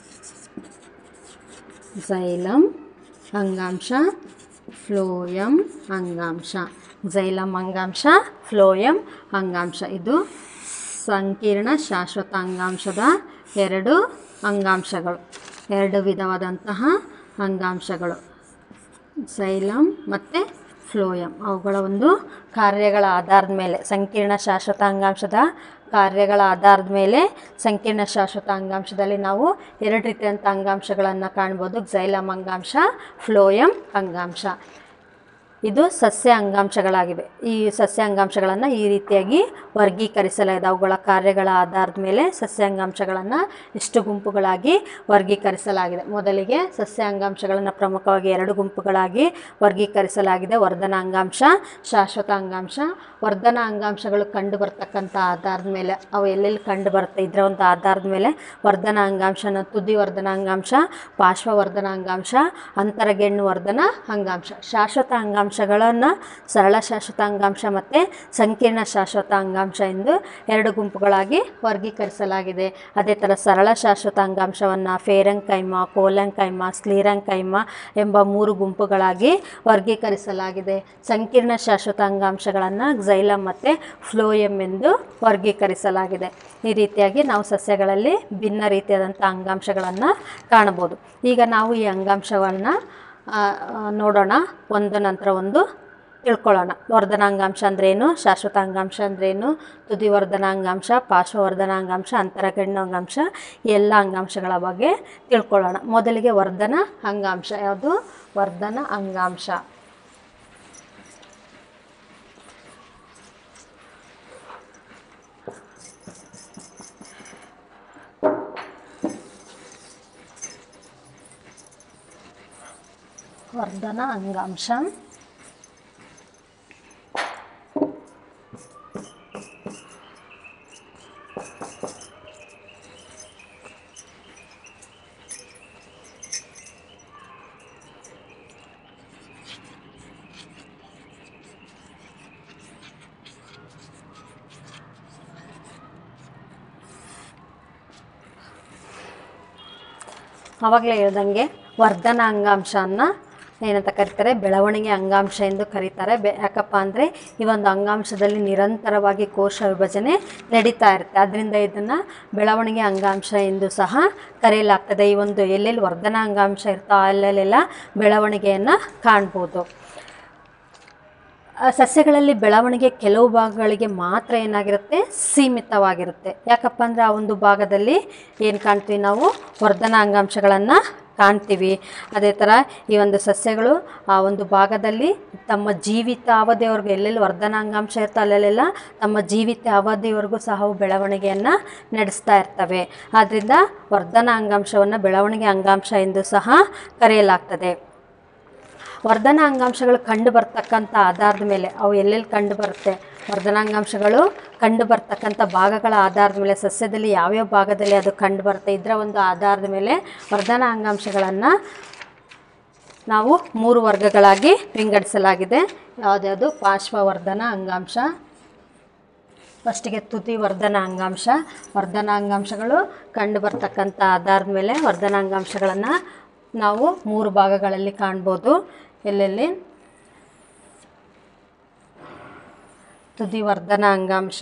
ಝೈಲಮ್ ಅಂಗಾಂಶ ಫ್ಲೋಯಮ್ ಅಂಗಾಂಶ ಝೈಲಮ್ ಅಂಗಾಂಶ ಫ್ಲೋಯಮ್ ಅಂಗಾಂಶ ಇದು ಸಂಕೀರ್ಣ ಶಾಶ್ವತ ಅಂಗಾಂಶದ ಎರಡು ಅಂಗಾಂಶಗಳು ಎರಡು ವಿಧವಾದಂತಹ ಅಂಗಾಂಶಗಳು ಸೈಲಮ್ ಮತ್ತು ಫ್ಲೋಯಮ್ ಅವುಗಳ ಒಂದು ಕಾರ್ಯಗಳ ಆಧಾರದ ಮೇಲೆ ಸಂಕೀರ್ಣ ಶಾಶ್ವತ ಅಂಗಾಂಶದ ಕಾರ್ಯಗಳ ಆಧಾರದ ಮೇಲೆ ಸಂಕೀರ್ಣ ಶಾಶ್ವತ ಅಂಗಾಂಶದಲ್ಲಿ ನಾವು ಎರಡು ರೀತಿಯಂಥ ಅಂಗಾಂಶಗಳನ್ನು ಕಾಣ್ಬೋದು ಝೈಲಮ್ ಅಂಗಾಂಶ ಫ್ಲೋಯಮ್ ಅಂಗಾಂಶ ಇದು ಸಸ್ಯ ಅಂಗಾಂಶಗಳಾಗಿವೆ ಈ ಸಸ್ಯ ಅಂಗಾಂಶಗಳನ್ನು ಈ ರೀತಿಯಾಗಿ ವರ್ಗೀಕರಿಸಲಾಗಿದೆ ಅವುಗಳ ಕಾರ್ಯಗಳ ಆಧಾರದ ಮೇಲೆ ಸಸ್ಯ ಅಂಗಾಂಶಗಳನ್ನು ಇಷ್ಟು ಗುಂಪುಗಳಾಗಿ ವರ್ಗೀಕರಿಸಲಾಗಿದೆ ಮೊದಲಿಗೆ ಸಸ್ಯ ಅಂಗಾಂಶಗಳನ್ನು ಪ್ರಮುಖವಾಗಿ ಎರಡು ಗುಂಪುಗಳಾಗಿ ವರ್ಗೀಕರಿಸಲಾಗಿದೆ ವರ್ಧನ ಅಂಗಾಂಶ ಶಾಶ್ವತ ಅಂಗಾಂಶ ವರ್ಧನ ಅಂಗಾಂಶಗಳು ಕಂಡು ಬರ್ತಕ್ಕಂಥ ಆಧಾರದ ಮೇಲೆ ಅವು ಎಲ್ಲೆಲ್ಲಿ ಕಂಡು ಬರುತ್ತೆ ಇದರ ಒಂದು ಆಧಾರದ ಮೇಲೆ ವರ್ಧನ ಅಂಗಾಂಶನ ತುದಿ ವರ್ಧನ ಅಂಗಾಂಶ ಪಾರ್ಶ್ವವರ್ಧನ ಅಂಗಾಂಶ ಅಂತರಗೆಣ್ಣು ವರ್ಧನ ಅಂಗಾಂಶ ಶಾಶ್ವತ ಅಂಗಾಂಶಗಳನ್ನು ಸರಳ ಶಾಶ್ವತ ಅಂಗಾಂಶ ಮತ್ತು ಸಂಕೀರ್ಣ ಶಾಶ್ವತ ಅಂಗಾಂಶ ಎಂದು ಎರಡು ಗುಂಪುಗಳಾಗಿ ವರ್ಗೀಕರಿಸಲಾಗಿದೆ ಅದೇ ಥರ ಸರಳ ಶಾಶ್ವತ ಅಂಗಾಂಶವನ್ನು ಫೇರಂಕೈಮ ಕೋಲಂಕೈಮ ಸ್ಕ್ಲೀರಂಕೈಮ ಎಂಬ ಮೂರು ಗುಂಪುಗಳಾಗಿ ವರ್ಗೀಕರಿಸಲಾಗಿದೆ ಸಂಕೀರ್ಣ ಶಾಶ್ವತ ಅಂಗಾಂಶಗಳನ್ನು ಝೈಲಮ್ ಮತ್ತು ಫ್ಲೋಯಮ್ ಎಂದು ವರ್ಗೀಕರಿಸಲಾಗಿದೆ ಈ ರೀತಿಯಾಗಿ ನಾವು ಸಸ್ಯಗಳಲ್ಲಿ ಭಿನ್ನ ರೀತಿಯಾದಂಥ ಅಂಗಾಂಶಗಳನ್ನು ಕಾಣಬಹುದು ಈಗ ನಾವು ಈ ಅಂಗಾಂಶಗಳನ್ನ ಆ, ಆ, ನೋಡೋಣ ಒಂದು ನಂತರ ಒಂದು ತಿಳ್ಕೊಳ್ಳೋಣ ವರ್ಧನಾಂಗಾಂಶ ಅಂದ್ರೇನು ಶಾಶ್ವತ ಅಂಗಾಂಶ ಅಂದ್ರೇನು ತುದಿ ವರ್ಧನಾಂಗಾಂಶ ಪಾರ್ಶ್ವವರ್ಧನಾಂಗಾಂಶ ಅಂತರಗಣ್ಣ ಅಂಗಾಂಶ ಈ ಎಲ್ಲ ಅಂಗಾಂಶಗಳ ಬಗ್ಗೆ ತಿಳ್ಕೊಳ್ಳೋಣ ಮೊದಲಿಗೆ ವರ್ಧನ ಅಂಗಾಂಶ ಯಾವುದು ವರ್ಧನ ಅಂಗಾಂಶ ವರ್ಧನ ಅಂಗಾಂಶ ಆವಾಗಲೇ ಹೇಳ್ದಂಗೆ ವರ್ಧನ ಅಂಗಾಂಶನ ಏನಂತ ಕರೀತಾರೆ ಬೆಳವಣಿಗೆ ಅಂಗಾಂಶ ಎಂದು ಕರೀತಾರೆ ಬೆ ಯಾಕಪ್ಪ ಅಂದರೆ ಈ ಒಂದು ಅಂಗಾಂಶದಲ್ಲಿ ನಿರಂತರವಾಗಿ ಕೋಶ ವಿಭಜನೆ ನಡೀತಾ ಇರುತ್ತೆ ಅದರಿಂದ ಇದನ್ನು ಬೆಳವಣಿಗೆ ಅಂಗಾಂಶ ಎಂದು ಸಹ ಕರೆಯಲಾಗ್ತದೆ ಈ ಒಂದು ಎಲ್ಲೆಲ್ಲಿ ವರ್ಧನ ಅಂಗಾಂಶ ಇರ್ತೋ ಅಲ್ಲೆಲ್ಲ ಬೆಳವಣಿಗೆಯನ್ನು ಕಾಣ್ಬೋದು ಆ, ಸಸ್ಯಗಳಲ್ಲಿ ಬೆಳವಣಿಗೆ ಕೆಲವು ಭಾಗಗಳಿಗೆ ಮಾತ್ರ ಏನಾಗಿರುತ್ತೆ ಸೀಮಿತವಾಗಿರುತ್ತೆ ಯಾಕಪ್ಪ ಅಂದರೆ ಆ ಒಂದು ಭಾಗದಲ್ಲಿ ಏನು ಕಾಣ್ತೀವಿ ನಾವು ವರ್ಧನ ಅಂಗಾಂಶಗಳನ್ನು ಕಾಣ್ತೀವಿ ಅದೇ ಥರ ಈ ಒಂದು ಸಸ್ಯಗಳು ಆ ಒಂದು ಭಾಗದಲ್ಲಿ ತಮ್ಮ ಜೀವಿತ ಅವಧಿಯವರೆಗೂ ಎಲ್ಲೆಲ್ಲಿ ವರ್ಧನ ಅಂಗಾಂಶ ಇರ್ತೋ ಅಲ್ಲೆಲ್ಲ ತಮ್ಮ ಜೀವಿತ ಅವಧಿವರೆಗೂ ಸಹ ಅವು ಬೆಳವಣಿಗೆಯನ್ನು ನಡೆಸ್ತಾ ಇರ್ತವೆ ಆದ್ದರಿಂದ ವರ್ಧನ ಅಂಗಾಂಶವನ್ನು ಬೆಳವಣಿಗೆ ಅಂಗಾಂಶ ಎಂದು ಸಹ ಕರೆಯಲಾಗ್ತದೆ ವರ್ಧನ ಅಂಗಾಂಶಗಳು ಕಂಡು ಬರ್ತಕ್ಕಂಥ ಆಧಾರದ ಮೇಲೆ ಅವು ಎಲ್ಲೆಲ್ಲಿ ಕಂಡು ಬರುತ್ತೆ ವರ್ಧನಾಂಗಾಂಶಗಳು ಕಂಡು ಬರ್ತಕ್ಕಂಥ ಭಾಗಗಳ ಆಧಾರದ ಮೇಲೆ ಸಸ್ಯದಲ್ಲಿ ಯಾವ್ಯಾವ ಭಾಗದಲ್ಲಿ ಅದು ಕಂಡು ಬರುತ್ತೆ ಇದರ ಒಂದು ಆಧಾರದ ಮೇಲೆ ವರ್ಧನ ಅಂಗಾಂಶಗಳನ್ನು ನಾವು ಮೂರು ವರ್ಗಗಳಾಗಿ ವಿಂಗಡಿಸಲಾಗಿದೆ ಯಾವುದ್ಯಾವುದು ಪಾರ್ಶ್ವವರ್ಧನ ಅಂಗಾಂಶ ಫಸ್ಟಿಗೆ ತುದಿ ವರ್ಧನ ಅಂಗಾಂಶ ವರ್ಧನಾಂಗಾಂಶಗಳು ಕಂಡು ಬರ್ತಕ್ಕಂಥ ಆಧಾರದ ಮೇಲೆ ವರ್ಧನಾಂಗಾಂಶಗಳನ್ನು ನಾವು ಮೂರು ಭಾಗಗಳಲ್ಲಿ ಕಾಣ್ಬೋದು ಎಲ್ಲೆಲ್ಲಿ ತುದಿ ವರ್ಧನ ಅಂಗಾಂಶ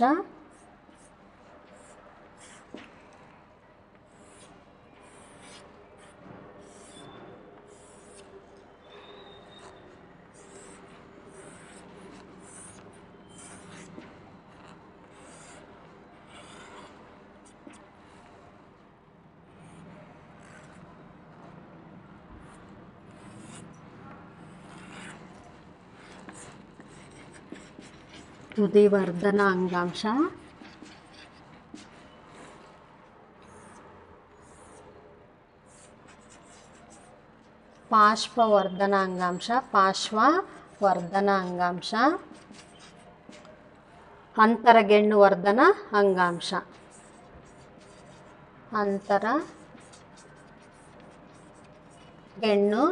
ತುದಿ ವರ್ಧನ ಅಂಗಾಂಶ ಪಾರ್ಶ್ವವರ್ಧನ ಅಂಗಾಂಶ ಪಾರ್ಶ್ವವರ್ಧನ ಅಂಗಾಂಶ ಅಂತರಗೆಣ್ಣು ವರ್ಧನ ಅಂಗಾಂಶ ಅಂತರ ಗೆಣ್ಣು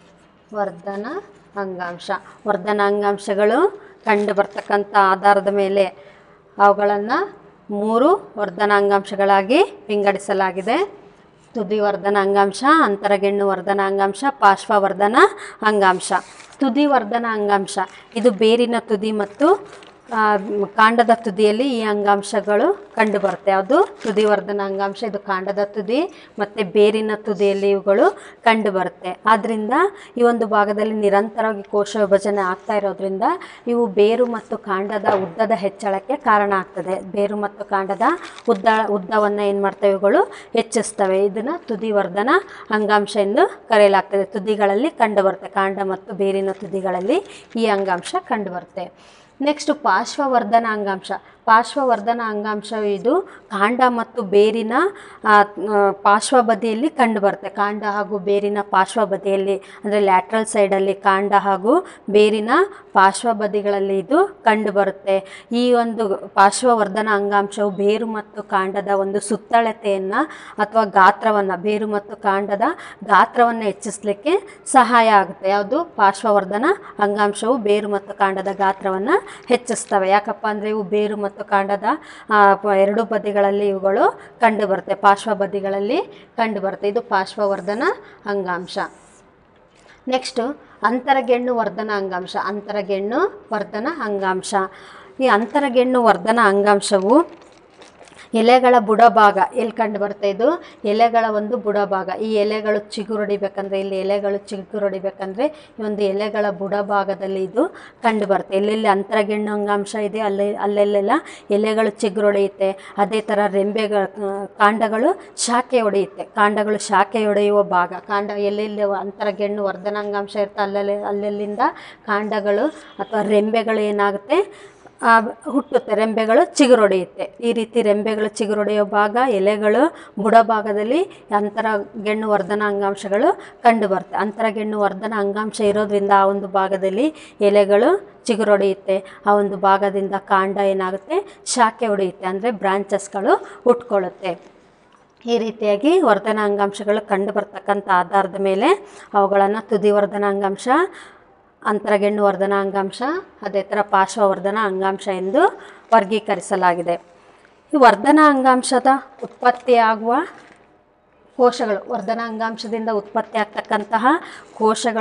ವರ್ಧನ ಅಂಗಾಂಶ ವರ್ಧನ ಅಂಗಾಂಶಗಳು ಕಂಡು ಬರ್ತಕ್ಕಂಥ ಆಧಾರದ ಮೇಲೆ ಅವುಗಳನ್ನು ಮೂರು ವರ್ಧನ ಅಂಗಾಂಶಗಳಾಗಿ ವಿಂಗಡಿಸಲಾಗಿದೆ ತುದಿ ವರ್ಧನ ಅಂಗಾಂಶ ಅಂತರಗೆಣ್ಣು ವರ್ಧನ ಅಂಗಾಂಶ ಪಾರ್ಶ್ವವರ್ಧನ ಅಂಗಾಂಶ ತುದಿ ವರ್ಧನ ಅಂಗಾಂಶ ಇದು ಬೇರಿನ ತುದಿ ಮತ್ತು ಆ, ಕಾಂಡದ ತುದಿಯಲ್ಲಿ ಈ ಅಂಗಾಂಶಗಳು ಕಂಡು ಬರುತ್ತೆ ಯಾವುದು ತುದಿ ವರ್ಧನ ಅಂಗಾಂಶ ಇದು ಕಾಂಡದ ತುದಿ ಮತ್ತು ಬೇರಿನ ತುದಿಯಲ್ಲಿ ಇವುಗಳು ಕಂಡು ಬರುತ್ತೆ ಆದ್ದರಿಂದ ಈ ಒಂದು ಭಾಗದಲ್ಲಿ ನಿರಂತರವಾಗಿ ಕೋಶ ವಿಭಜನೆ ಆಗ್ತಾ ಇರೋದ್ರಿಂದ ಇವು ಬೇರು ಮತ್ತು ಕಾಂಡದ ಉದ್ದದ ಹೆಚ್ಚಳಕ್ಕೆ ಕಾರಣ ಆಗ್ತದೆ ಬೇರು ಮತ್ತು ಕಾಂಡದ ಉದ್ದ ಉದ್ದವನ್ನು ಏನು ಮಾಡ್ತವೆ ಇವುಗಳು ಹೆಚ್ಚಿಸ್ತವೆ ಇದನ್ನು ತುದಿ ವರ್ಧನ ಅಂಗಾಂಶ ಎಂದು ಕರೆಯಲಾಗ್ತದೆ ತುದಿಗಳಲ್ಲಿ ಕಂಡುಬರುತ್ತೆ ಕಾಂಡ ಮತ್ತು ಬೇರಿನ ತುದಿಗಳಲ್ಲಿ ಈ ಅಂಗಾಂಶ ಕಂಡುಬರುತ್ತೆ ನೆಕ್ಸ್ಟ್ ಪಾರ್ಶ್ವವರ್ಧನ ಅಂಗಾಂಶ ಪಾರ್ಶ್ವವರ್ಧನ ಅಂಗಾಂಶ ಇದು ಕಾಂಡ ಮತ್ತು ಬೇರಿನ ಆ, ಆ, ಪಾರ್ಶ್ವಬದಿಯಲ್ಲಿ ಕಂಡುಬರುತ್ತೆ ಕಾಂಡ ಹಾಗೂ ಬೇರಿನ ಪಾರ್ಶ್ವಬದಿಯಲ್ಲಿ ಅಂದರೆ ಲ್ಯಾಟ್ರಲ್ ಸೈಡಲ್ಲಿ ಕಾಂಡ ಹಾಗೂ ಬೇರಿನ ಪಾರ್ಶ್ವಬದಿಗಳಲ್ಲಿ ಇದು ಕಂಡುಬರುತ್ತೆ ಈ ಒಂದು ಪಾರ್ಶ್ವವರ್ಧನ ಅಂಗಾಂಶವು ಬೇರು ಮತ್ತು ಕಾಂಡದ ಒಂದು ಸುತ್ತಳತೆಯನ್ನು ಅಥವಾ ಗಾತ್ರವನ್ನು ಬೇರು ಮತ್ತು ಕಾಂಡದ ಗಾತ್ರವನ್ನು ಹೆಚ್ಚಿಸಲಿಕ್ಕೆ ಸಹಾಯ ಆಗುತ್ತೆ ಯಾವುದು ಪಾರ್ಶ್ವವರ್ಧನ ಅಂಗಾಂಶವು ಬೇರು ಮತ್ತು ಕಾಂಡದ ಗಾತ್ರವನ್ನು ಹೆಚ್ಚಿಸ್ತವೆ ಯಾಕಪ್ಪ ಅಂದರೆ ಇವು ಬೇರು ಮತ್ತು ಕಾಂಡದ ಆ, ಪ- ಎರಡು ಬದಿಗಳಲ್ಲಿ ಇವುಗಳು ಕಂಡುಬರುತ್ತೆ ಪಾರ್ಶ್ವ ಬದಿಗಳಲ್ಲಿ ಕಂಡುಬರುತ್ತೆ ಇದು ಪಾರ್ಶ್ವವರ್ಧನ ಅಂಗಾಂಶ ನೆಕ್ಸ್ಟು ಅಂತರಗೆಣ್ಣು ವರ್ಧನ ಅಂಗಾಂಶ ಅಂತರಗೆಣ್ಣು ವರ್ಧನ ಅಂಗಾಂಶ ಈ ಅಂತರಗೆಣ್ಣು ವರ್ಧನ ಅಂಗಾಂಶವು ಎಲೆಗಳ ಬುಡಭಾಗ ಎಲ್ಲಿ ಕಂಡು ಬರುತ್ತೆ ಇದು ಎಲೆಗಳ ಒಂದು ಬುಡಭಾಗ ಈ ಎಲೆಗಳು ಚಿಗುರೊಡಿಬೇಕಂದ್ರೆ ಇಲ್ಲಿ ಎಲೆಗಳು ಚಿಗುರೊಡಿಬೇಕಂದ್ರೆ ಈ ಒಂದು ಎಲೆಗಳ ಬುಡಭಾಗದಲ್ಲಿ ಇದು ಕಂಡು ಬರುತ್ತೆ ಎಲ್ಲೆಲ್ಲಿ ಅಂತರಗೆಣ್ಣು ಅಂಗಾಂಶ ಇದೆ ಅಲ್ಲಿ ಅಲ್ಲೆಲ್ಲೆಲ್ಲ ಎಲೆಗಳು ಚಿಗುರೊಡೆಯುತ್ತೆ ಅದೇ ಥರ ರೆಂಬೆಗಳ ಆ, ಕಾಂಡಗಳು ಶಾಖೆ ಹೊಡೆಯುತ್ತೆ ಕಾಂಡಗಳು ಶಾಖೆ ಹೊಡೆಯುವ ಭಾಗ ಕಾಂಡ ಎಲ್ಲೆಲ್ಲಿ ಅಂತರಗೆಣ್ಣು ವರ್ಧನಾಂಗಾಂಶ ಇರುತ್ತೆ ಅಲ್ಲೆಲ್ಲಿ ಅಲ್ಲೆಲ್ಲಿಂದ ಕಾಂಡಗಳು ಅಥವಾ ರೆಂಬೆಗಳು ಏನಾಗುತ್ತೆ ಆ, ಹುಟ್ಟುತ್ತೆ ರೆಂಬೆಗಳು ಚಿಗುರೊಡೆಯುತ್ತೆ ಈ ರೀತಿ ರೆಂಬೆಗಳು ಚಿಗುರೊಡೆಯೋ ಭಾಗ ಎಲೆಗಳು ಬುಡಭಾಗದಲ್ಲಿ ಅಂತರ ಗೆಣ್ಣು ವರ್ಧನ ಅಂಗಾಂಶಗಳು ಕಂಡು ಬರುತ್ತೆ ಅಂತರಗೆಣ್ಣು ವರ್ಧನ ಅಂಗಾಂಶ ಇರೋದ್ರಿಂದ ಆ ಒಂದು ಭಾಗದಲ್ಲಿ ಎಲೆಗಳು ಚಿಗುರೊಡೆಯುತ್ತೆ ಆ ಒಂದು ಭಾಗದಿಂದ ಕಾಂಡ ಏನಾಗುತ್ತೆ ಶಾಖೆ ಹೊಡೆಯುತ್ತೆ ಅಂದರೆ ಬ್ರಾಂಚಸ್ಗಳು ಹುಟ್ಕೊಳ್ಳುತ್ತೆ ಈ ರೀತಿಯಾಗಿ ವರ್ಧನ ಅಂಗಾಂಶಗಳು ಕಂಡು ಬರ್ತಕ್ಕಂಥ ಆಧಾರದ ಮೇಲೆ ಅವುಗಳನ್ನು ತುದಿ ವರ್ಧನ ಅಂಗಾಂಶ ಅಂತರಗೆಣ್ಣು ವರ್ಧನ ಅಂಗಾಂಶ ಅದೇ ಥರ ಪಾರ್ಶ್ವವರ್ಧನ ಅಂಗಾಂಶ ಎಂದು ವರ್ಗೀಕರಿಸಲಾಗಿದೆ ಈ ವರ್ಧನ ಅಂಗಾಂಶದ ಉತ್ಪತ್ತಿಯಾಗುವ ಕೋಶಗಳು ವರ್ಧನ ಅಂಗಾಂಶದಿಂದ ಉತ್ಪತ್ತಿ ಆಗ್ತಕ್ಕಂತಹ ಕೋಶಗಳು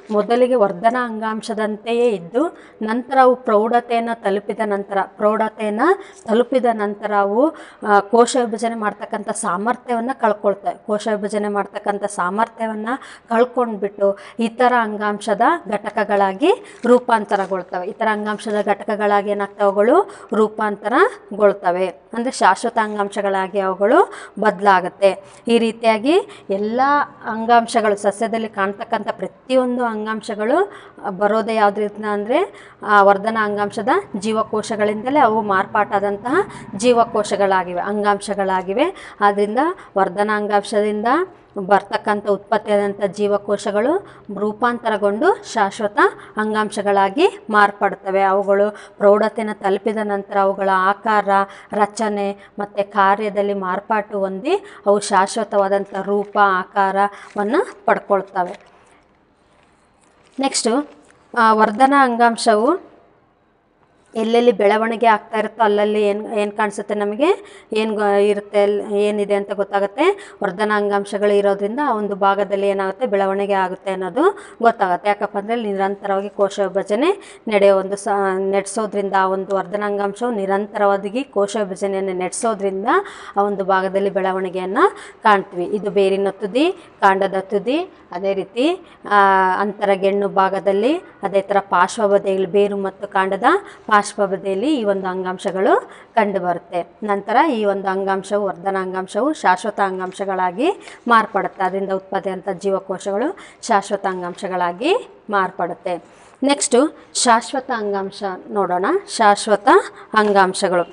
ಮೊದಲಿಗೆ ವರ್ಧನ ಅಂಗಾಂಶದಂತೆಯೇ ಇದ್ದು ನಂತರ ಅವು ಪ್ರೌಢತೆಯನ್ನು ತಲುಪಿದ ನಂತರ ಪ್ರೌಢತೆಯನ್ನು ತಲುಪಿದ ನಂತರ ಅವು ಆ, ಕೋಶ ವಿಭಜನೆ ಮಾಡ್ತಕ್ಕಂಥ ಸಾಮರ್ಥ್ಯವನ್ನು ಕಳ್ಕೊಳ್ತವೆ ಕೋಶ ವಿಭಜನೆ ಮಾಡ್ತಕ್ಕಂಥ ಸಾಮರ್ಥ್ಯವನ್ನು ಕಳ್ಕೊಂಡ್ಬಿಟ್ಟು ಇತರ ಅಂಗಾಂಶದ ಘಟಕಗಳಾಗಿ ರೂಪಾಂತರಗೊಳ್ತವೆ ಇತರ ಅಂಗಾಂಶದ ಘಟಕಗಳಾಗಿ ಏನಾಗ್ತವೆ ಅವುಗಳು ರೂಪಾಂತರಗೊಳ್ತವೆ ಅಂದರೆ ಶಾಶ್ವತ ಅಂಗಾಂಶಗಳಾಗಿ ಅವುಗಳು ಬದಲಾಗುತ್ತೆ ಈ ರೀತಿಯಾಗಿ ಎಲ್ಲ ಅಂಗಾಂಶಗಳು ಸಸ್ಯದಲ್ಲಿ ಕಾಣ್ತಕ್ಕಂಥ ಪ್ರತಿಯೊಂದು ಅಂಗಾಂಶಗಳು ಆ, ಬರೋದೇ ಯಾವುದರಿಂದ ಅಂದರೆ ವರ್ಧನ ಅಂಗಾಂಶದ ಜೀವಕೋಶಗಳಿಂದಲೇ ಅವು ಮಾರ್ಪಾಟಾದಂತಹ ಜೀವಕೋಶಗಳಾಗಿವೆ ಅಂಗಾಂಶಗಳಾಗಿವೆ ಆದ್ದರಿಂದ ವರ್ಧನ ಅಂಗಾಂಶದಿಂದ ಬರ್ತಕ್ಕಂಥ ಉತ್ಪತ್ತಿಯಾದಂಥ ಜೀವಕೋಶಗಳು ರೂಪಾಂತರಗೊಂಡು ಶಾಶ್ವತ ಅಂಗಾಂಶಗಳಾಗಿ ಮಾರ್ಪಡ್ತವೆ ಅವುಗಳು ಪ್ರೌಢತೆಯನ್ನು ತಲುಪಿದ ನಂತರ ಅವುಗಳ ಆಕಾರ ರಚನೆ ಮತ್ತು ಕಾರ್ಯದಲ್ಲಿ ಮಾರ್ಪಾಟು ಹೊಂದಿ ಅವು ಶಾಶ್ವತವಾದಂಥ ರೂಪ ಆಕಾರವನ್ನು ಪಡ್ಕೊಳ್ತವೆ ನೆಕ್ಸ್ಟು ವರ್ಧನ ಅಂಗಾಂಶವು ಎಲ್ಲೆಲ್ಲಿ ಬೆಳವಣಿಗೆ ಆಗ್ತಾ ಇರುತ್ತೋ ಅಲ್ಲಲ್ಲಿ ಏನು ಏನು ಕಾಣಿಸುತ್ತೆ ನಮಗೆ ಏನು ಗ- ಇರುತ್ತೆ ಅಲ್ಲಿ ಏನಿದೆ ಅಂತ ಗೊತ್ತಾಗುತ್ತೆ ವರ್ಧನ ಅಂಗಾಂಶಗಳು ಇರೋದ್ರಿಂದ ಆ ಒಂದು ಭಾಗದಲ್ಲಿ ಏನಾಗುತ್ತೆ ಬೆಳವಣಿಗೆ ಆಗುತ್ತೆ ಅನ್ನೋದು ಗೊತ್ತಾಗುತ್ತೆ ಯಾಕಪ್ಪ ಅಂದರೆ ನಿರಂತರವಾಗಿ ಕೋಶ ವಿಭಜನೆ ನಡೆಯೋ ಒಂದು ಸ ನಡೆಸೋದ್ರಿಂದ ಆ ಒಂದು ವರ್ಧನ ಅಂಗಾಂಶವು ನಿರಂತರವಾಗಿ ಕೋಶ ವಿಭಜನೆಯನ್ನು ನಡೆಸೋದ್ರಿಂದ ಆ ಒಂದು ಭಾಗದಲ್ಲಿ ಬೆಳವಣಿಗೆಯನ್ನು ಕಾಣ್ತೀವಿ ಇದು ಬೇರಿನ ತುದಿ ಕಾಂಡದ ತುದಿ ಅದೇ ರೀತಿ ಆ, ಅಂತರಗೆಣ್ಣು ಭಾಗದಲ್ಲಿ ಅದೇ ಥರ ಪಾರ್ಶ್ವಬದಿಯಲ್ಲಿ ಬೇರು ಮತ್ತು ಕಾಂಡದ ಪಾರ್ಶ್ವಬದಿಯಲ್ಲಿ ಈ ಒಂದು ಅಂಗಾಂಶಗಳು ಕಂಡುಬರುತ್ತೆ ನಂತರ ಈ ಒಂದು ಅಂಗಾಂಶವು ವರ್ಧನ ಅಂಗಾಂಶವು ಶಾಶ್ವತ ಅಂಗಾಂಶಗಳಾಗಿ ಮಾರ್ಪಡುತ್ತೆ ಅದರಿಂದ ಉತ್ಪತ್ತಿಯಾದಂಥ ಜೀವಕೋಶಗಳು ಶಾಶ್ವತ ಅಂಗಾಂಶಗಳಾಗಿ ಮಾರ್ಪಡುತ್ತೆ ನೆಕ್ಸ್ಟು ಶಾಶ್ವತ ಅಂಗಾಂಶ ನೋಡೋಣ ಶಾಶ್ವತ ಅಂಗಾಂಶಗಳು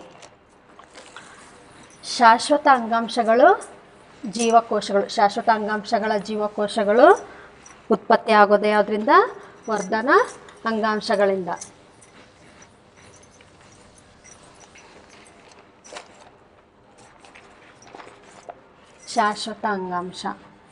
ಶಾಶ್ವತ ಅಂಗಾಂಶಗಳು ಜೀವಕೋಶಗಳು ಶಾಶ್ವತ ಅಂಗಾಂಶಗಳ ಜೀವಕೋಶಗಳು ಉತ್ಪತ್ತಿ ಆಗೋದೇ ಯಾವುದರಿಂದ ವರ್ಧನ ಅಂಗಾಂಶಗಳಿಂದ ಶಾಶ್ವತ ಅಂಗಾಂಶ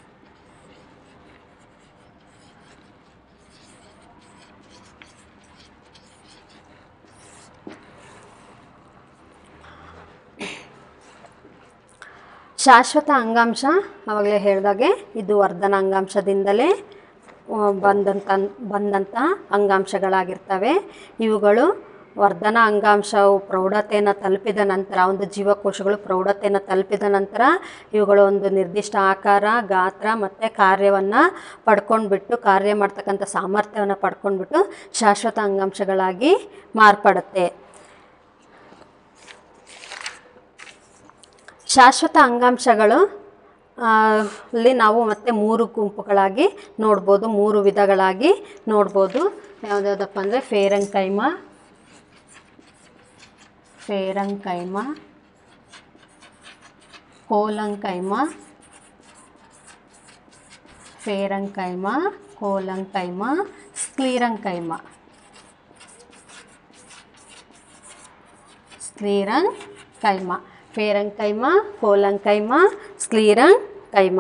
ಶಾಶ್ವತ ಅಂಗಾಂಶ ಆವಾಗಲೇ ಹೇಳಿದಾಗೆ ಇದು ವರ್ಧನ ಅಂಗಾಂಶದಿಂದಲೇ ಆ, ಬಂದಂಥ ಬಂದಂತಹ ಅಂಗಾಂಶಗಳಾಗಿರ್ತವೆ ಇವುಗಳು ವರ್ಧನ ಅಂಗಾಂಶವು ಪ್ರೌಢತೆಯನ್ನು ತಲುಪಿದ ನಂತರ ಒಂದು ಜೀವಕೋಶಗಳು ಪ್ರೌಢತೆಯನ್ನು ತಲುಪಿದ ನಂತರ ಇವುಗಳು ಒಂದು ನಿರ್ದಿಷ್ಟ ಆಕಾರ ಗಾತ್ರ ಮತ್ತು ಕಾರ್ಯವನ್ನು ಪಡ್ಕೊಂಡ್ಬಿಟ್ಟು ಕಾರ್ಯ ಮಾಡ್ತಕ್ಕಂಥ ಸಾಮರ್ಥ್ಯವನ್ನು ಪಡ್ಕೊಂಡ್ಬಿಟ್ಟು ಶಾಶ್ವತ ಅಂಗಾಂಶಗಳಾಗಿ ಮಾರ್ಪಡುತ್ತೆ ಶಾಶ್ವತ ಅಂಗಾಂಶಗಳು ಆ, ಅಲ್ಲಿ ನಾವು ಮತ್ತೆ ಮೂರು ಗುಂಪುಗಳಾಗಿ ನೋಡ್ಬೋದು ಮೂರು ವಿಧಗಳಾಗಿ ನೋಡ್ಬೋದು ಯಾವುದ್ಯಾವುದಪ್ಪ ಅಂದರೆ parenchyma parenchyma collenchyma parenchyma collenchyma sclerenchyma sclerenchyma parenchyma collenchyma sclerenchyma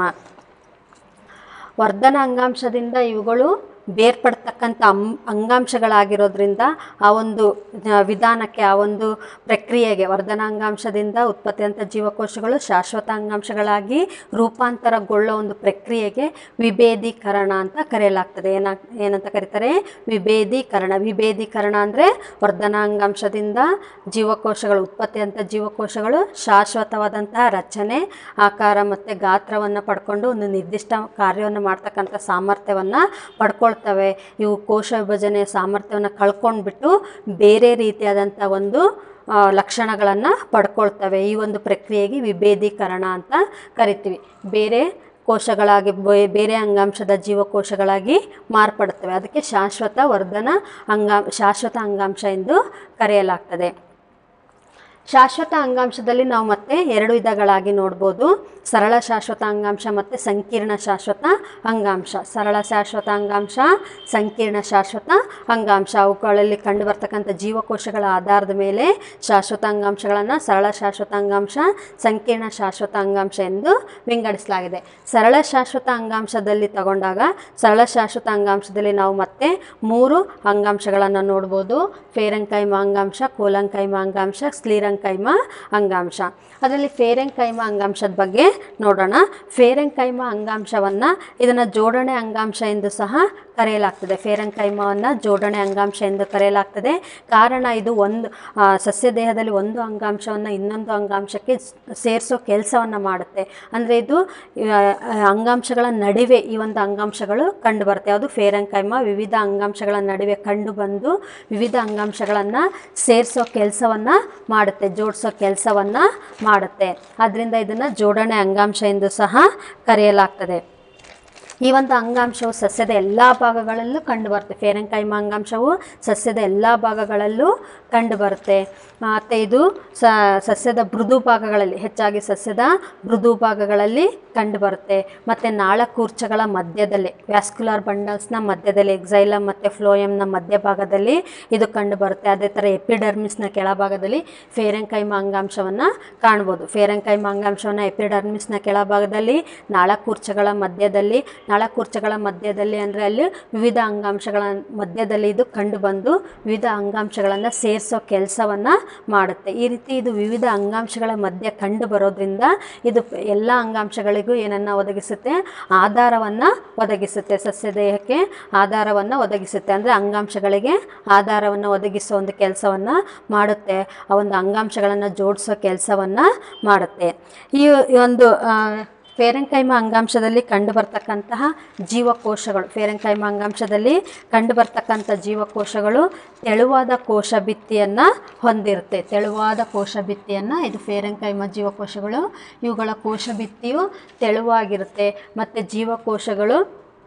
ವರ್ಧನ ಅಂಗಾಂಶದಿಂದ ಇವುಗಳು ಬೇರ್ಪಡ್ತಕ್ಕಂಥ ಅಂ ಅಂಗಾಂಶಗಳಾಗಿರೋದ್ರಿಂದ ಆ ಒಂದು ಆ, ವಿಧಾನಕ್ಕೆ ಆ ಒಂದು ಪ್ರಕ್ರಿಯೆಗೆ ವರ್ಧನ ಅಂಗಾಂಶದಿಂದ ಉತ್ಪತ್ತಿಯಂಥ ಜೀವಕೋಶಗಳು ಶಾಶ್ವತ ಅಂಗಾಂಶಗಳಾಗಿ ರೂಪಾಂತರಗೊಳ್ಳೋ ಒಂದು ಪ್ರಕ್ರಿಯೆಗೆ ವಿಭೇದೀಕರಣ ಅಂತ ಕರೆಯಲಾಗ್ತದೆ ಏನ ಏನಂತ ಕರೀತಾರೆ ವಿಭೇದೀಕರಣ ವಿಭೇದೀಕರಣ ಅಂದರೆ ವರ್ಧನ ಅಂಗಾಂಶದಿಂದ ಜೀವಕೋಶಗಳು ಉತ್ಪತ್ತಿಯಂಥ ಜೀವಕೋಶಗಳು ಶಾಶ್ವತವಾದಂತಹ ರಚನೆ ಆಕಾರ ಮತ್ತು ಗಾತ್ರವನ್ನು ಪಡ್ಕೊಂಡು ಒಂದು ನಿರ್ದಿಷ್ಟ ಕಾರ್ಯವನ್ನು ಮಾಡ್ತಕ್ಕಂಥ ಸಾಮರ್ಥ್ಯವನ್ನು ಪಡ್ಕೊಳ್ತವೆ ಇವು ಕೋಶ ವಿಭಜನೆಯ ಸಾಮರ್ಥ್ಯವನ್ನು ಕಳ್ಕೊಂಡ್ಬಿಟ್ಟು ಬೇರೆ ರೀತಿಯಾದಂಥ ಒಂದು ಲಕ್ಷಣಗಳನ್ನು ಪಡ್ಕೊಳ್ತವೆ ಈ ಒಂದು ಪ್ರಕ್ರಿಯೆಗೆ ವಿಭೇದೀಕರಣ ಅಂತ ಕರಿತೀವಿ ಬೇರೆ ಕೋಶಗಳಾಗಿ ಬೇ- ಬೇರೆ ಅಂಗಾಂಶದ ಜೀವಕೋಶಗಳಾಗಿ ಮಾರ್ಪಡುತ್ತವೆ ಅದಕ್ಕೆ ಶಾಶ್ವತ ವರ್ಧನ ಅಂಗಾ ಶಾಶ್ವತ ಅಂಗಾಂಶ ಎಂದು ಕರೆಯಲಾಗ್ತದೆ ಶಾಶ್ವತ ಅಂಗಾಂಶದಲ್ಲಿ ನಾವು ಮತ್ತೆ ಎರಡು ವಿಧಗಳಾಗಿ ನೋಡ್ಬೋದು ಸರಳ ಶಾಶ್ವತ ಅಂಗಾಂಶ ಮತ್ತು ಸಂಕೀರ್ಣ ಶಾಶ್ವತ ಅಂಗಾಂಶ ಸರಳ ಶಾಶ್ವತ ಅಂಗಾಂಶ ಸಂಕೀರ್ಣ ಶಾಶ್ವತ ಅಂಗಾಂಶ ಅವುಗಳಲ್ಲಿ ಕಂಡುಬರ್ತಕ್ಕಂಥ ಜೀವಕೋಶಗಳ ಆಧಾರದ ಮೇಲೆ ಶಾಶ್ವತ ಅಂಗಾಂಶಗಳನ್ನು ಸರಳ ಶಾಶ್ವತ ಅಂಗಾಂಶ ಸಂಕೀರ್ಣ ಶಾಶ್ವತ ಅಂಗಾಂಶ ಎಂದು ವಿಂಗಡಿಸಲಾಗಿದೆ ಸರಳ ಶಾಶ್ವತ ಅಂಗಾಂಶದಲ್ಲಿ ತಗೊಂಡಾಗ ಸರಳ ಶಾಶ್ವತ ಅಂಗಾಂಶದಲ್ಲಿ ನಾವು ಮತ್ತೆ ಮೂರು ಅಂಗಾಂಶಗಳನ್ನು ನೋಡ್ಬೋದು ಫೇರಂಕೈಮ ಅಂಗಾಂಶ ಕೋಲಂಕೈಮ ಅಂಗಾಂಶ ಸ್ಕ್ಲೀರಂಕೈಮ ಅಂಗಾಂಶ ಅದರಲ್ಲಿ ಫೇರಂಕೈಮ ಅಂಗಾಂಶದ ಬಗ್ಗೆ ನೋಡೋಣ ಫೇರಂಕೈಮ ಅಂಗಾಂಶವನ್ನು ಇದನ್ನು ಜೋಡಣೆ ಅಂಗಾಂಶ ಎಂದು ಸಹ ಕರೆಯಲಾಗ್ತದೆ ಫೇರಂಕೈಮವನ್ನು ಜೋಡಣೆ ಅಂಗಾಂಶ ಎಂದು ಕರೆಯಲಾಗ್ತದೆ ಕಾರಣ ಇದು ಒಂದು ಆ, ಸಸ್ಯ ದೇಹದಲ್ಲಿ ಒಂದು ಅಂಗಾಂಶವನ್ನು ಇನ್ನೊಂದು ಅಂಗಾಂಶಕ್ಕೆ ಸೇರಿಸೋ ಕೆಲಸವನ್ನು ಮಾಡುತ್ತೆ ಅಂದರೆ ಇದು ಆ, ಅಂಗಾಂಶಗಳ ನಡುವೆ ಈ ಒಂದು ಅಂಗಾಂಶಗಳು ಕಂಡುಬರುತ್ತೆ ಅದು ಫೇರಂಕೈಮ ವಿವಿಧ ಅಂಗಾಂಶಗಳ ನಡುವೆ ಕಂಡು ಬಂದು ವಿವಿಧ ಅಂಗಾಂಶಗಳನ್ನು ಸೇರಿಸೋ ಕೆಲಸವನ್ನು ಮಾಡುತ್ತೆ ಜೋಡಿಸೋ ಕೆಲಸವನ್ನು ಮಾಡುತ್ತೆ ಅದರಿಂದ ಇದನ್ನು ಜೋಡಣೆ ಅಂಗಾಂಶ ಎಂದು ಸಹ ಕರೆಯಲಾಗ್ತದೆ ಈ ಒಂದು ಅಂಗಾಂಶವು ಸಸ್ಯದ ಎಲ್ಲ ಭಾಗಗಳಲ್ಲೂ ಕಂಡುಬರುತ್ತೆ ಫೇರಂಕೈಮ ಅಂಗಾಂಶವು ಸಸ್ಯದ ಎಲ್ಲ ಭಾಗಗಳಲ್ಲೂ ಕಂಡುಬರುತ್ತೆ ಮತ್ತು ಇದು ಸ ಸಸ್ಯದ ಮೃದು ಭಾಗಗಳಲ್ಲಿ ಹೆಚ್ಚಾಗಿ ಸಸ್ಯದ ಮೃದು ಭಾಗಗಳಲ್ಲಿ ಕಂಡುಬರುತ್ತೆ ಮತ್ತು ನಾಳಕೂರ್ಚಗಳ ಮಧ್ಯದಲ್ಲಿ ವ್ಯಾಸ್ಕ್ಯುಲರ್ ಬಂಡಲ್ಸ್ನ ಮಧ್ಯದಲ್ಲಿ ಎಕ್ಸೈಲಮ್ ಮತ್ತು ಫ್ಲೋಯಮ್ನ ಮಧ್ಯಭಾಗದಲ್ಲಿ ಇದು ಕಂಡುಬರುತ್ತೆ ಅದೇ ಥರ ಎಪಿಡರ್ಮಿಸ್ನ ಕೆಳಭಾಗದಲ್ಲಿ ಫೇರಂಕೈಮ ಅಂಗಾಂಶವನ್ನು ಕಾಣ್ಬೋದು ಫೇರಂಕೈಮ ಅಂಗಾಂಶವನ್ನು ಎಪಿಡರ್ಮಿಸ್ನ ಕೆಳಭಾಗದಲ್ಲಿ ನಾಳಕೂರ್ಚಗಳ ಮಧ್ಯದಲ್ಲಿ ನಾಳಕೂರ್ಚಗಳ ಮಧ್ಯದಲ್ಲಿ ಅಂದರೆ ಅಲ್ಲಿ ವಿವಿಧ ಅಂಗಾಂಶಗಳ ಮಧ್ಯದಲ್ಲಿ ಇದು ಕಂಡುಬಂದು ವಿವಿಧ ಅಂಗಾಂಶಗಳನ್ನು ಸೇರಿಸೋ ಕೆಲಸವನ್ನು ಮಾಡುತ್ತೆ ಈ ರೀತಿ ಇದು ವಿವಿಧ ಅಂಗಾಂಶಗಳ ಮಧ್ಯೆ ಕಂಡು ಬರೋದ್ರಿಂದ ಇದು ಎಲ್ಲ ಅಂಗಾಂಶಗಳಿಗೂ ಏನನ್ನು ಒದಗಿಸುತ್ತೆ ಆಧಾರವನ್ನು ಒದಗಿಸುತ್ತೆ ಸಸ್ಯ ದೇಹಕ್ಕೆ ಆಧಾರವನ್ನು ಒದಗಿಸುತ್ತೆ ಅಂದರೆ ಅಂಗಾಂಶಗಳಿಗೆ ಆಧಾರವನ್ನು ಒದಗಿಸೋ ಒಂದು ಕೆಲಸವನ್ನು ಮಾಡುತ್ತೆ ಆ ಒಂದು ಅಂಗಾಂಶಗಳನ್ನು ಜೋಡಿಸೋ ಕೆಲಸವನ್ನು ಮಾಡುತ್ತೆ ಈ ಈ ಒಂದು ಆ, ಫೇರಂಕೈಮ ಅಂಗಾಂಶದಲ್ಲಿ ಕಂಡುಬರ್ತಕ್ಕಂತಹ ಜೀವಕೋಶಗಳು ಫೇರಂಕೈಮ ಅಂಗಾಂಶದಲ್ಲಿ ಕಂಡುಬರ್ತಕ್ಕಂಥ ಜೀವಕೋಶಗಳು ತೆಳುವಾದ ಕೋಶ ಭಿತ್ತಿಯನ್ನು ಹೊಂದಿರುತ್ತೆ ತೆಳುವಾದ ಕೋಶ ಭಿತ್ತಿಯನ್ನು ಇದು ಫೇರಂಕೈಮ ಜೀವಕೋಶಗಳು ಇವುಗಳ ಕೋಶ ಭಿತ್ತಿಯು ತೆಳುವಾಗಿರುತ್ತೆ ಮತ್ತು ಜೀವಕೋಶಗಳು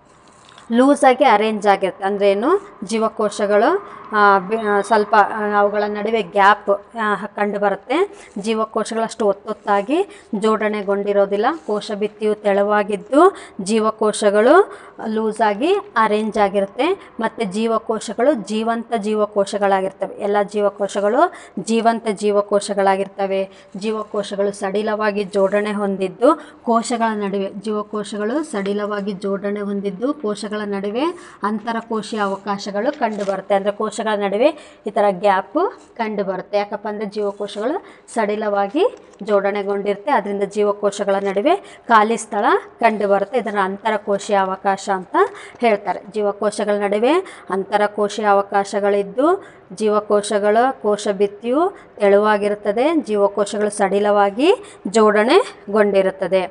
ಲೂಸಾಗಿ ಅರೇಂಜ್ ಆಗಿರುತ್ತೆ ಅಂದರೆ ಏನು ಜೀವಕೋಶಗಳು ಆ, ಬಿ- ಆ, ಸ್ವಲ್ಪ ಆ, ಅವುಗಳ ನಡುವೆ ಗ್ಯಾಪ್ ಕಂಡು ಬರುತ್ತೆ ಜೀವಕೋಶಗಳಷ್ಟು ಒತ್ತೊತ್ತಾಗಿ ಜೋಡಣೆಗೊಂಡಿರೋದಿಲ್ಲ ಕೋಶ ಭಿತ್ತಿಯು ತೆಳುವಾಗಿದ್ದು ಜೀವಕೋಶಗಳು ಲೂಸಾಗಿ ಅರೇಂಜ್ ಆಗಿರುತ್ತೆ ಮತ್ತು ಜೀವಕೋಶಗಳು ಜೀವಂತ ಜೀವಕೋಶಗಳಾಗಿರ್ತವೆ ಎಲ್ಲ ಜೀವಕೋಶಗಳು ಜೀವಂತ ಜೀವಕೋಶಗಳಾಗಿರ್ತವೆ ಜೀವಕೋಶಗಳು ಸಡಿಲವಾಗಿ ಜೋಡಣೆ ಹೊಂದಿದ್ದು ಕೋಶಗಳ ನಡುವೆ ಜೀವಕೋಶಗಳು ಸಡಿಲವಾಗಿ ಜೋಡಣೆ ಹೊಂದಿದ್ದು ಕೋಶಗಳ ನಡುವೆ ಅಂತರಕೋಶೀಯ ಅವಕಾಶಗಳು ಕಂಡುಬರುತ್ತೆ ಅಂದರೆ ಕೋಶಗಳ ನಡುವೆ ಈ ಥರ ಗ್ಯಾಪು ಕಂಡುಬರುತ್ತೆ ಯಾಕಪ್ಪ ಅಂದರೆ ಜೀವಕೋಶಗಳು ಸಡಿಲವಾಗಿ ಜೋಡಣೆಗೊಂಡಿರುತ್ತೆ ಅದರಿಂದ ಜೀವಕೋಶಗಳ ನಡುವೆ ಖಾಲಿ ಸ್ಥಳ ಕಂಡುಬರುತ್ತೆ ಇದನ್ನು ಅಂತರಕೋಶೀಯ ಅವಕಾಶ ಅಂತ ಹೇಳ್ತಾರೆ ಜೀವಕೋಶಗಳ ನಡುವೆ ಅಂತರಕೋಶೀಯ ಅವಕಾಶಗಳಿದ್ದು ಜೀವಕೋಶಗಳ ಕೋಶ ಭಿತ್ತಿಯು ತೆಳುವಾಗಿರುತ್ತದೆ ಜೀವಕೋಶಗಳು ಸಡಿಲವಾಗಿ ಜೋಡಣೆಗೊಂಡಿರುತ್ತದೆ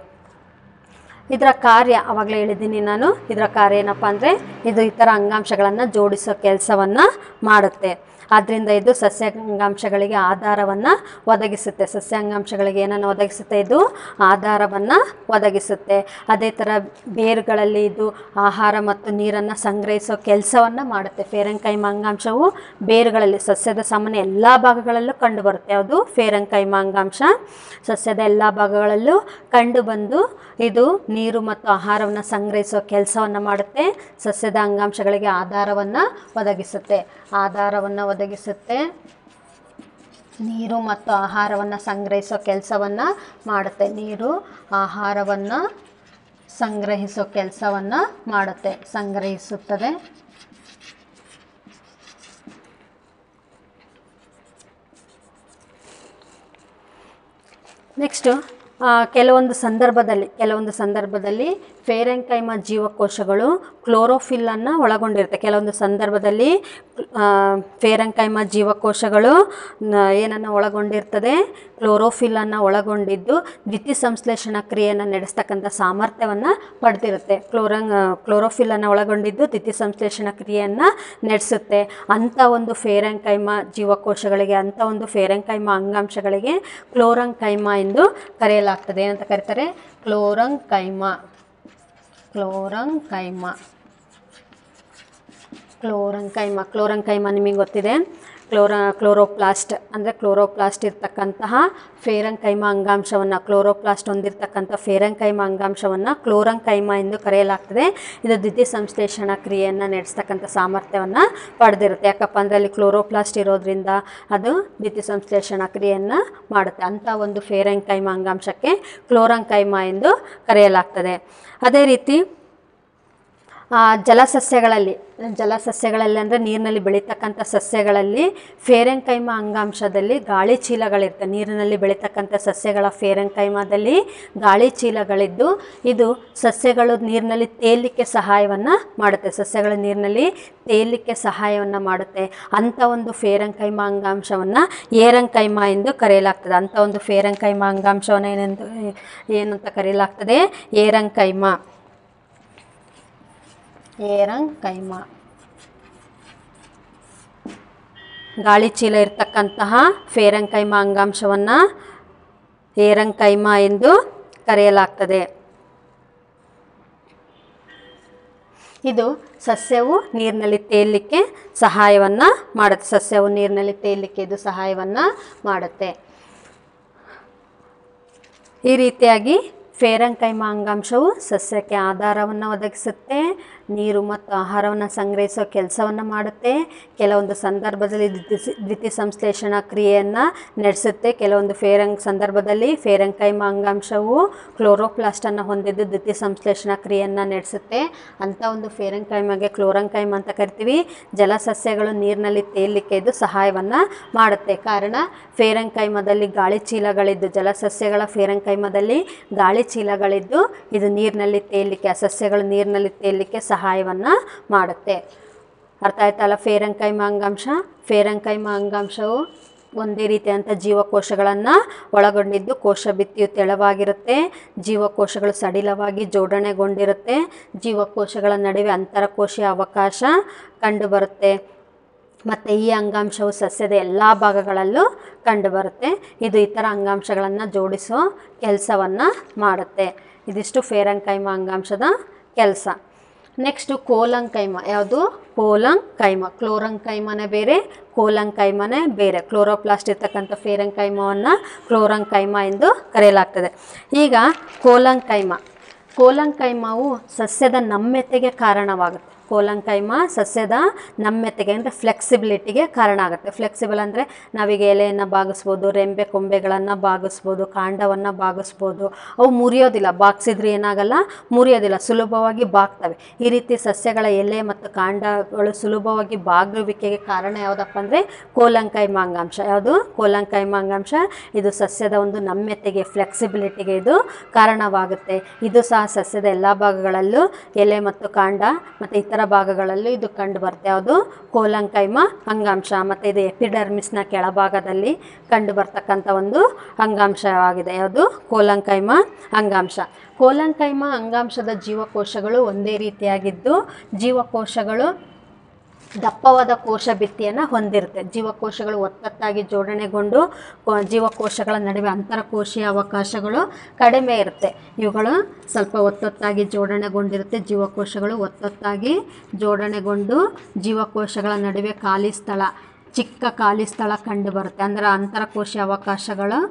ಇದರ ಕಾರ್ಯ ಆವಾಗಲೇ ಹೇಳಿದ್ದೀನಿ ನಾನು ಇದರ ಕಾರ್ಯ ಏನಪ್ಪ ಅಂದರೆ ಇದು ಇತರ ಅಂಗಾಂಶಗಳನ್ನು ಜೋಡಿಸೋ ಕೆಲಸವನ್ನು ಮಾಡುತ್ತೆ ಆದ್ದರಿಂದ ಇದು ಸಸ್ಯಾಂಗಾಂಶಗಳಿಗೆ ಆಧಾರವನ್ನು ಒದಗಿಸುತ್ತೆ ಸಸ್ಯಾಂಗಾಂಶಗಳಿಗೆ ಏನನ್ನು ಒದಗಿಸುತ್ತೆ ಇದು ಆಧಾರವನ್ನು ಒದಗಿಸುತ್ತೆ ಅದೇ ಥರ ಬೇರುಗಳಲ್ಲಿ ಇದು ಆಹಾರ ಮತ್ತು ನೀರನ್ನು ಸಂಗ್ರಹಿಸೋ ಕೆಲಸವನ್ನು ಮಾಡುತ್ತೆ ಫೇರಂಕೈಮ ಅಂಗಾಂಶವು ಬೇರುಗಳಲ್ಲಿ ಸಸ್ಯದ ಸಾಮಾನ್ಯ ಎಲ್ಲ ಭಾಗಗಳಲ್ಲೂ ಕಂಡುಬರುತ್ತೆ ಅದು ಫೇರಂಕೈಮ ಅಂಗಾಂಶ ಸಸ್ಯದ ಎಲ್ಲ ಭಾಗಗಳಲ್ಲೂ ಕಂಡುಬಂದು ಇದು ನೀರು ಮತ್ತು ಆಹಾರವನ್ನು ಸಂಗ್ರಹಿಸೋ ಕೆಲಸವನ್ನು ಮಾಡುತ್ತೆ ಸಸ್ಯದ ಅಂಗಾಂಶಗಳಿಗೆ ಆಧಾರವನ್ನು ಒದಗಿಸುತ್ತೆ ಆಧಾರವನ್ನು ಒದಗಿಸುತ್ತೆ ನೀರು ಮತ್ತು ಆಹಾರವನ್ನು ಸಂಗ್ರಹಿಸೋ ಕೆಲಸವನ್ನು ಮಾಡುತ್ತೆ ನೀರು ಆಹಾರವನ್ನು ಸಂಗ್ರಹಿಸೋ ಕೆಲಸವನ್ನು ಮಾಡುತ್ತೆ ಸಂಗ್ರಹಿಸುತ್ತದೆ ನೆಕ್ಸ್ಟು ಕೆಲವೊಂದು ಸಂದರ್ಭದಲ್ಲಿ ಕೆಲವೊಂದು ಸಂದರ್ಭದಲ್ಲಿ ಫೇರೆಂಕೈಮ ಜೀವಕೋಶಗಳು ಕ್ಲೋರೋಫಿಲ್ಲನ್ನು ಒಳಗೊಂಡಿರುತ್ತೆ ಕೆಲವೊಂದು ಸಂದರ್ಭದಲ್ಲಿ ಆ, ಫೇರೆಂಕೈಮ ಜೀವಕೋಶಗಳು ನ- ಏನನ್ನು ಒಳಗೊಂಡಿರ್ತದೆ ಕ್ಲೋರೋಫಿಲ್ಲನ್ನು ಒಳಗೊಂಡಿದ್ದು ದ್ಯುತಿಸಂಶ್ಲೇಷಣಾ ಕ್ರಿಯೆಯನ್ನು ನಡೆಸ್ತಕ್ಕಂಥ ಸಾಮರ್ಥ್ಯವನ್ನು ಪಡೆದಿರುತ್ತೆ ಕ್ಲೋರಂಗ್ ಕ್ಲೋರೋಫಿಲ್ಲನ್ನು ಒಳಗೊಂಡಿದ್ದು ದ್ಯುತಿಸಂಶ್ಲೇಷಣಾ ಕ್ರಿಯೆಯನ್ನು ನಡೆಸುತ್ತೆ ಅಂಥ ಒಂದು ಫೇರಂಕೈಮ ಜೀವಕೋಶಗಳಿಗೆ ಅಂಥ ಒಂದು ಫೇರಂಕೈಮ ಅಂಗಾಂಶಗಳಿಗೆ ಕ್ಲೋರಂಕೈಮ ಎಂದು ಕರೆಯಲಾಗ್ತದೆ ಏನಂತ ಕರೀತಾರೆ ಕ್ಲೋರಂಕೈಮ ಕ್ಲೋರಂಕೈಮ ಕ್ಲೋರಂಕೈಮ ಕ್ಲೋರಂಕೈಮ ನಿಮಗೆ ಗೊತ್ತಿದೆ ಕ್ಲೋರ ಕ್ಲೋರೋಪ್ಲಾಸ್ಟ್ ಅಂದರೆ ಕ್ಲೋರೋಪ್ಲಾಸ್ಟ್ ಇರ್ತಕ್ಕಂತಹ ಫೇರಂಕೈಮ ಅಂಗಾಂಶವನ್ನು ಕ್ಲೋರೋಪ್ಲಾಸ್ಟ್ ಹೊಂದಿರತಕ್ಕಂಥ ಫೇರಂಕೈಮ ಅಂಗಾಂಶವನ್ನು ಕ್ಲೋರಂಕೈಮ ಎಂದು ಕರೆಯಲಾಗ್ತದೆ ಇದು ದ್ವಿತೀಯ ಸಂಶ್ಲೇಷಣಾ ಕ್ರಿಯೆಯನ್ನು ನಡೆಸ್ತಕ್ಕಂಥ ಸಾಮರ್ಥ್ಯವನ್ನು ಪಡೆದಿರುತ್ತೆ ಯಾಕಪ್ಪ ಅಂದರೆ ಅಲ್ಲಿ ಕ್ಲೋರೋಪ್ಲಾಸ್ಟ್ ಇರೋದ್ರಿಂದ ಅದು ದ್ವಿತೀಯ ಸಂಶ್ಲೇಷಣಾ ಕ್ರಿಯೆಯನ್ನು ಮಾಡುತ್ತೆ ಅಂಥ ಒಂದು ಫೇರಂಕೈಮ ಅಂಗಾಂಶಕ್ಕೆ ಕ್ಲೋರಂಕೈಮ ಎಂದು ಕರೆಯಲಾಗ್ತದೆ ಅದೇ ರೀತಿ ಆ, ಜಲಸಸ್ಯಗಳಲ್ಲಿ ಜಲಸಸ್ಯಗಳಲ್ಲಿ ಅಂದರೆ ನೀರಿನಲ್ಲಿ ಬೆಳೀತಕ್ಕಂಥ ಸಸ್ಯಗಳಲ್ಲಿ ಫೇರೆಂಕೈಮ ಅಂಗಾಂಶದಲ್ಲಿ ಗಾಳಿ ಚೀಲಗಳಿರ್ತವೆ ನೀರಿನಲ್ಲಿ ಬೆಳೀತಕ್ಕಂಥ ಸಸ್ಯಗಳ ಫೇರೆಂಕೈಮದಲ್ಲಿ ಗಾಳಿ ಚೀಲಗಳಿದ್ದು ಇದು ಸಸ್ಯಗಳು ನೀರಿನಲ್ಲಿ ತೇಲಿಕ್ಕೆ ಸಹಾಯವನ್ನು ಮಾಡುತ್ತೆ ಸಸ್ಯಗಳು ನೀರಿನಲ್ಲಿ ತೇಲಿಕ್ಕೆ ಸಹಾಯವನ್ನು ಮಾಡುತ್ತೆ ಅಂಥ ಒಂದು ಫೇರಂಕೈಮ ಅಂಗಾಂಶವನ್ನು ಏರಂಕೈಮ ಎಂದು ಕರೆಯಲಾಗ್ತದೆ ಅಂಥ ಒಂದು ಫೇರಂಕೈಮ ಅಂಗಾಂಶವನ್ನು ಏನೆಂದು ಏನಂತ ಕರೆಯಲಾಗ್ತದೆ ಏರಂಕೈಮ ಏರಂಕೈಮ ಗಾಳಿ ಚೀಲ ಇರ್ತಕ್ಕಂತಹ ಫೇರಂಕೈಮ ಅಂಗಾಂಶವನ್ನು ಏರಂಕೈಮ ಎಂದು ಕರೆಯಲಾಗ್ತದೆ ಇದು ಸಸ್ಯವು ನೀರಿನಲ್ಲಿ ತೇಲಲಿಕ್ಕೆ ಸಹಾಯವನ್ನು ಮಾಡುತ್ತೆ ಸಸ್ಯವು ನೀರಿನಲ್ಲಿ ತೇಲಲಿಕ್ಕೆ ಇದು ಸಹಾಯವನ್ನು ಮಾಡುತ್ತೆ ಈ ರೀತಿಯಾಗಿ ಫೇರಂಕೈಮ ಅಂಗಾಂಶವು ಸಸ್ಯಕ್ಕೆ ಆಧಾರವನ್ನು ಒದಗಿಸುತ್ತೆ ನೀರು ಮತ್ತು ಆಹಾರವನ್ನು ಸಂಗ್ರಹಿಸೋ ಕೆಲಸವನ್ನು ಮಾಡುತ್ತೆ ಕೆಲವೊಂದು ಸಂದರ್ಭದಲ್ಲಿ ದ್ವಿತಿ ದ್ವಿತಿ ಸಂಶ್ಲೇಷಣಾ ಕ್ರಿಯೆಯನ್ನು ನಡೆಸುತ್ತೆ ಕೆಲವೊಂದು ಫೇರಂಗ್ ಸಂದರ್ಭದಲ್ಲಿ ಫೇರಂಕೈಮ ಅಂಗಾಂಶವು ಕ್ಲೋರೋಪ್ಲಾಸ್ಟನ್ನು ಹೊಂದಿದ್ದು ದ್ವಿತಿ ಸಂಶ್ಲೇಷಣಾ ಕ್ರಿಯೆಯನ್ನು ನಡೆಸುತ್ತೆ ಅಂಥ ಒಂದು ಫೇರಂಕೈಮಗೆ ಕ್ಲೋರಂಕೈಮ್ ಅಂತ ಕರಿತೀವಿ ಜಲಸಸ್ಯಗಳು ನೀರಿನಲ್ಲಿ ತೇಲಿಕ್ಕೆ ಇದು ಸಹಾಯವನ್ನು ಮಾಡುತ್ತೆ ಕಾರಣ ಫೇರಂಕೈಮದಲ್ಲಿ ಗಾಳಿ ಚೀಲಗಳಿದ್ದು ಜಲಸಸ್ಯಗಳ ಫೇರಂಕೈಮದಲ್ಲಿ ಗಾಳಿ ಚೀಲಗಳಿದ್ದು ಇದು ನೀರಿನಲ್ಲಿ ತೇಲಿಕ್ಕೆ ಆ ಸಸ್ಯಗಳು ನೀರಿನಲ್ಲಿ ತೇಲಿಕ್ಕೆ ಸಹಾಯವನ್ನು ಮಾಡುತ್ತೆ ಅರ್ಥ ಆಯ್ತಲ್ಲ ಫೇರಂಕೈಮ ಅಂಗಾಂಶ ಫೇರಂಕೈಮ ಅಂಗಾಂಶವು ಒಂದೇ ರೀತಿಯಾದಂಥ ಜೀವಕೋಶಗಳನ್ನು ಒಳಗೊಂಡಿದ್ದು ಕೋಶ ಭಿತ್ತಿಯು ತೆಳವಾಗಿರುತ್ತೆ ಜೀವಕೋಶಗಳು ಸಡಿಲವಾಗಿ ಜೋಡಣೆಗೊಂಡಿರುತ್ತೆ ಜೀವಕೋಶಗಳ ನಡುವೆ ಅಂತರಕೋಶೀಯ ಅವಕಾಶ ಕಂಡುಬರುತ್ತೆ ಮತ್ತು ಈ ಅಂಗಾಂಶವು ಸಸ್ಯದ ಎಲ್ಲ ಭಾಗಗಳಲ್ಲೂ ಕಂಡುಬರುತ್ತೆ ಇದು ಇತರ ಅಂಗಾಂಶಗಳನ್ನು ಜೋಡಿಸೋ ಕೆಲಸವನ್ನು ಮಾಡುತ್ತೆ ಇದಿಷ್ಟು ಫೇರಂಕೈಮ ಅಂಗಾಂಶದ ಕೆಲಸ ನೆಕ್ಸ್ಟು ಕೋಲಂಕೈಮ ಯಾವುದು ಕೋಲಂಕೈಮ ಕ್ಲೋರಂಕೈಮನೇ ಬೇರೆ ಕೋಲಂಕೈಮನೇ ಬೇರೆ ಕ್ಲೋರೋಪ್ಲಾಸ್ಟ್ ಇರ್ತಕ್ಕಂಥ ಫೇರಂಕೈಮವನ್ನು ಕ್ಲೋರಂಕೈಮ ಎಂದು ಕರೆಯಲಾಗ್ತದೆ ಈಗ ಕೋಲಂಕೈಮ ಕೋಲಂಕೈಮವು ಸಸ್ಯದ ನಮ್ಯತೆಗೆ ಕಾರಣವಾಗುತ್ತೆ ಕೋಲಂಕೈಮ ಸಸ್ಯದ ನಮ್ಯತೆಗೆ ಅಂದರೆ ಫ್ಲೆಕ್ಸಿಬಿಲಿಟಿಗೆ ಕಾರಣ ಆಗುತ್ತೆ ಫ್ಲೆಕ್ಸಿಬಲ್ ಅಂದರೆ ನಾವೀಗ ಎಲೆಯನ್ನು ಬಾಗಿಸ್ಬೋದು ರೆಂಬೆ ಕೊಂಬೆಗಳನ್ನು ಬಾಗಿಸ್ಬೋದು ಕಾಂಡವನ್ನು ಬಾಗಿಸ್ಬೋದು ಅವು ಮುರಿಯೋದಿಲ್ಲ ಬಾಗಿಸಿದ್ರೆ ಏನಾಗಲ್ಲ ಮುರಿಯೋದಿಲ್ಲ ಸುಲಭವಾಗಿ ಬಾಗ್ತವೆ ಈ ರೀತಿ ಸಸ್ಯಗಳ ಎಲೆ ಮತ್ತು ಕಾಂಡಗಳು ಸುಲಭವಾಗಿ ಬಾಗುವಿಕೆಗೆ ಕಾರಣ ಯಾವುದಪ್ಪ ಅಂದರೆ ಕೋಲಂಕೈಮ ಅಂಗಾಂಶ ಯಾವುದು ಕೋಲಂಕೈಮ ಅಂಗಾಂಶ ಇದು ಸಸ್ಯದ ಒಂದು ನಮ್ಯತೆಗೆ ಫ್ಲೆಕ್ಸಿಬಿಲಿಟಿಗೆ ಇದು ಕಾರಣವಾಗುತ್ತೆ ಇದು ಸಹ ಸಸ್ಯದ ಎಲ್ಲ ಭಾಗಗಳಲ್ಲೂ ಎಲೆ ಮತ್ತು ಕಾಂಡ ಮತ್ತು ಇತರ ಭಾಗಗಳಲ್ಲೂ ಇದು ಕಂಡು ಬರುತ್ತೆ ಯಾವುದು ಕೋಲಂಕೈಮ ಅಂಗಾಂಶ ಮತ್ತು ಇದು ಎಪಿಡರ್ಮಿಸ್ನ ಕೆಳಭಾಗದಲ್ಲಿ ಕಂಡು ಬರ್ತಕ್ಕಂಥ ಒಂದು ಅಂಗಾಂಶವಾಗಿದೆ ಯಾವುದು ಕೋಲಂಕೈಮ ಅಂಗಾಂಶ ಕೋಲಂಕೈಮ ಅಂಗಾಂಶದ ಜೀವಕೋಶಗಳು ಒಂದೇ ರೀತಿಯಾಗಿದ್ದು ಜೀವಕೋಶಗಳು ದಪ್ಪವಾದ ಕೋಶ ಭಿತ್ತಿಯನ್ನು ಹೊಂದಿರುತ್ತೆ ಜೀವಕೋಶಗಳು ಒತ್ತೊತ್ತಾಗಿ ಜೋಡಣೆಗೊಂಡು ಕೋ- ಜೀವಕೋಶಗಳ ನಡುವೆ ಅಂತರಕೋಶೀಯ ಅವಕಾಶಗಳು ಕಡಿಮೆ ಇರುತ್ತೆ ಇವುಗಳು ಸ್ವಲ್ಪ ಒತ್ತೊತ್ತಾಗಿ ಜೋಡಣೆಗೊಂಡಿರುತ್ತೆ ಜೀವಕೋಶಗಳು ಒತ್ತೊತ್ತಾಗಿ ಜೋಡಣೆಗೊಂಡು ಜೀವಕೋಶಗಳ ನಡುವೆ ಖಾಲಿ ಸ್ಥಳ ಚಿಕ್ಕ ಖಾಲಿ ಸ್ಥಳ ಕಂಡು ಬರುತ್ತೆ ಅಂದರೆ ಅಂತರಕೋಶೀಯ ಅವಕಾಶಗಳು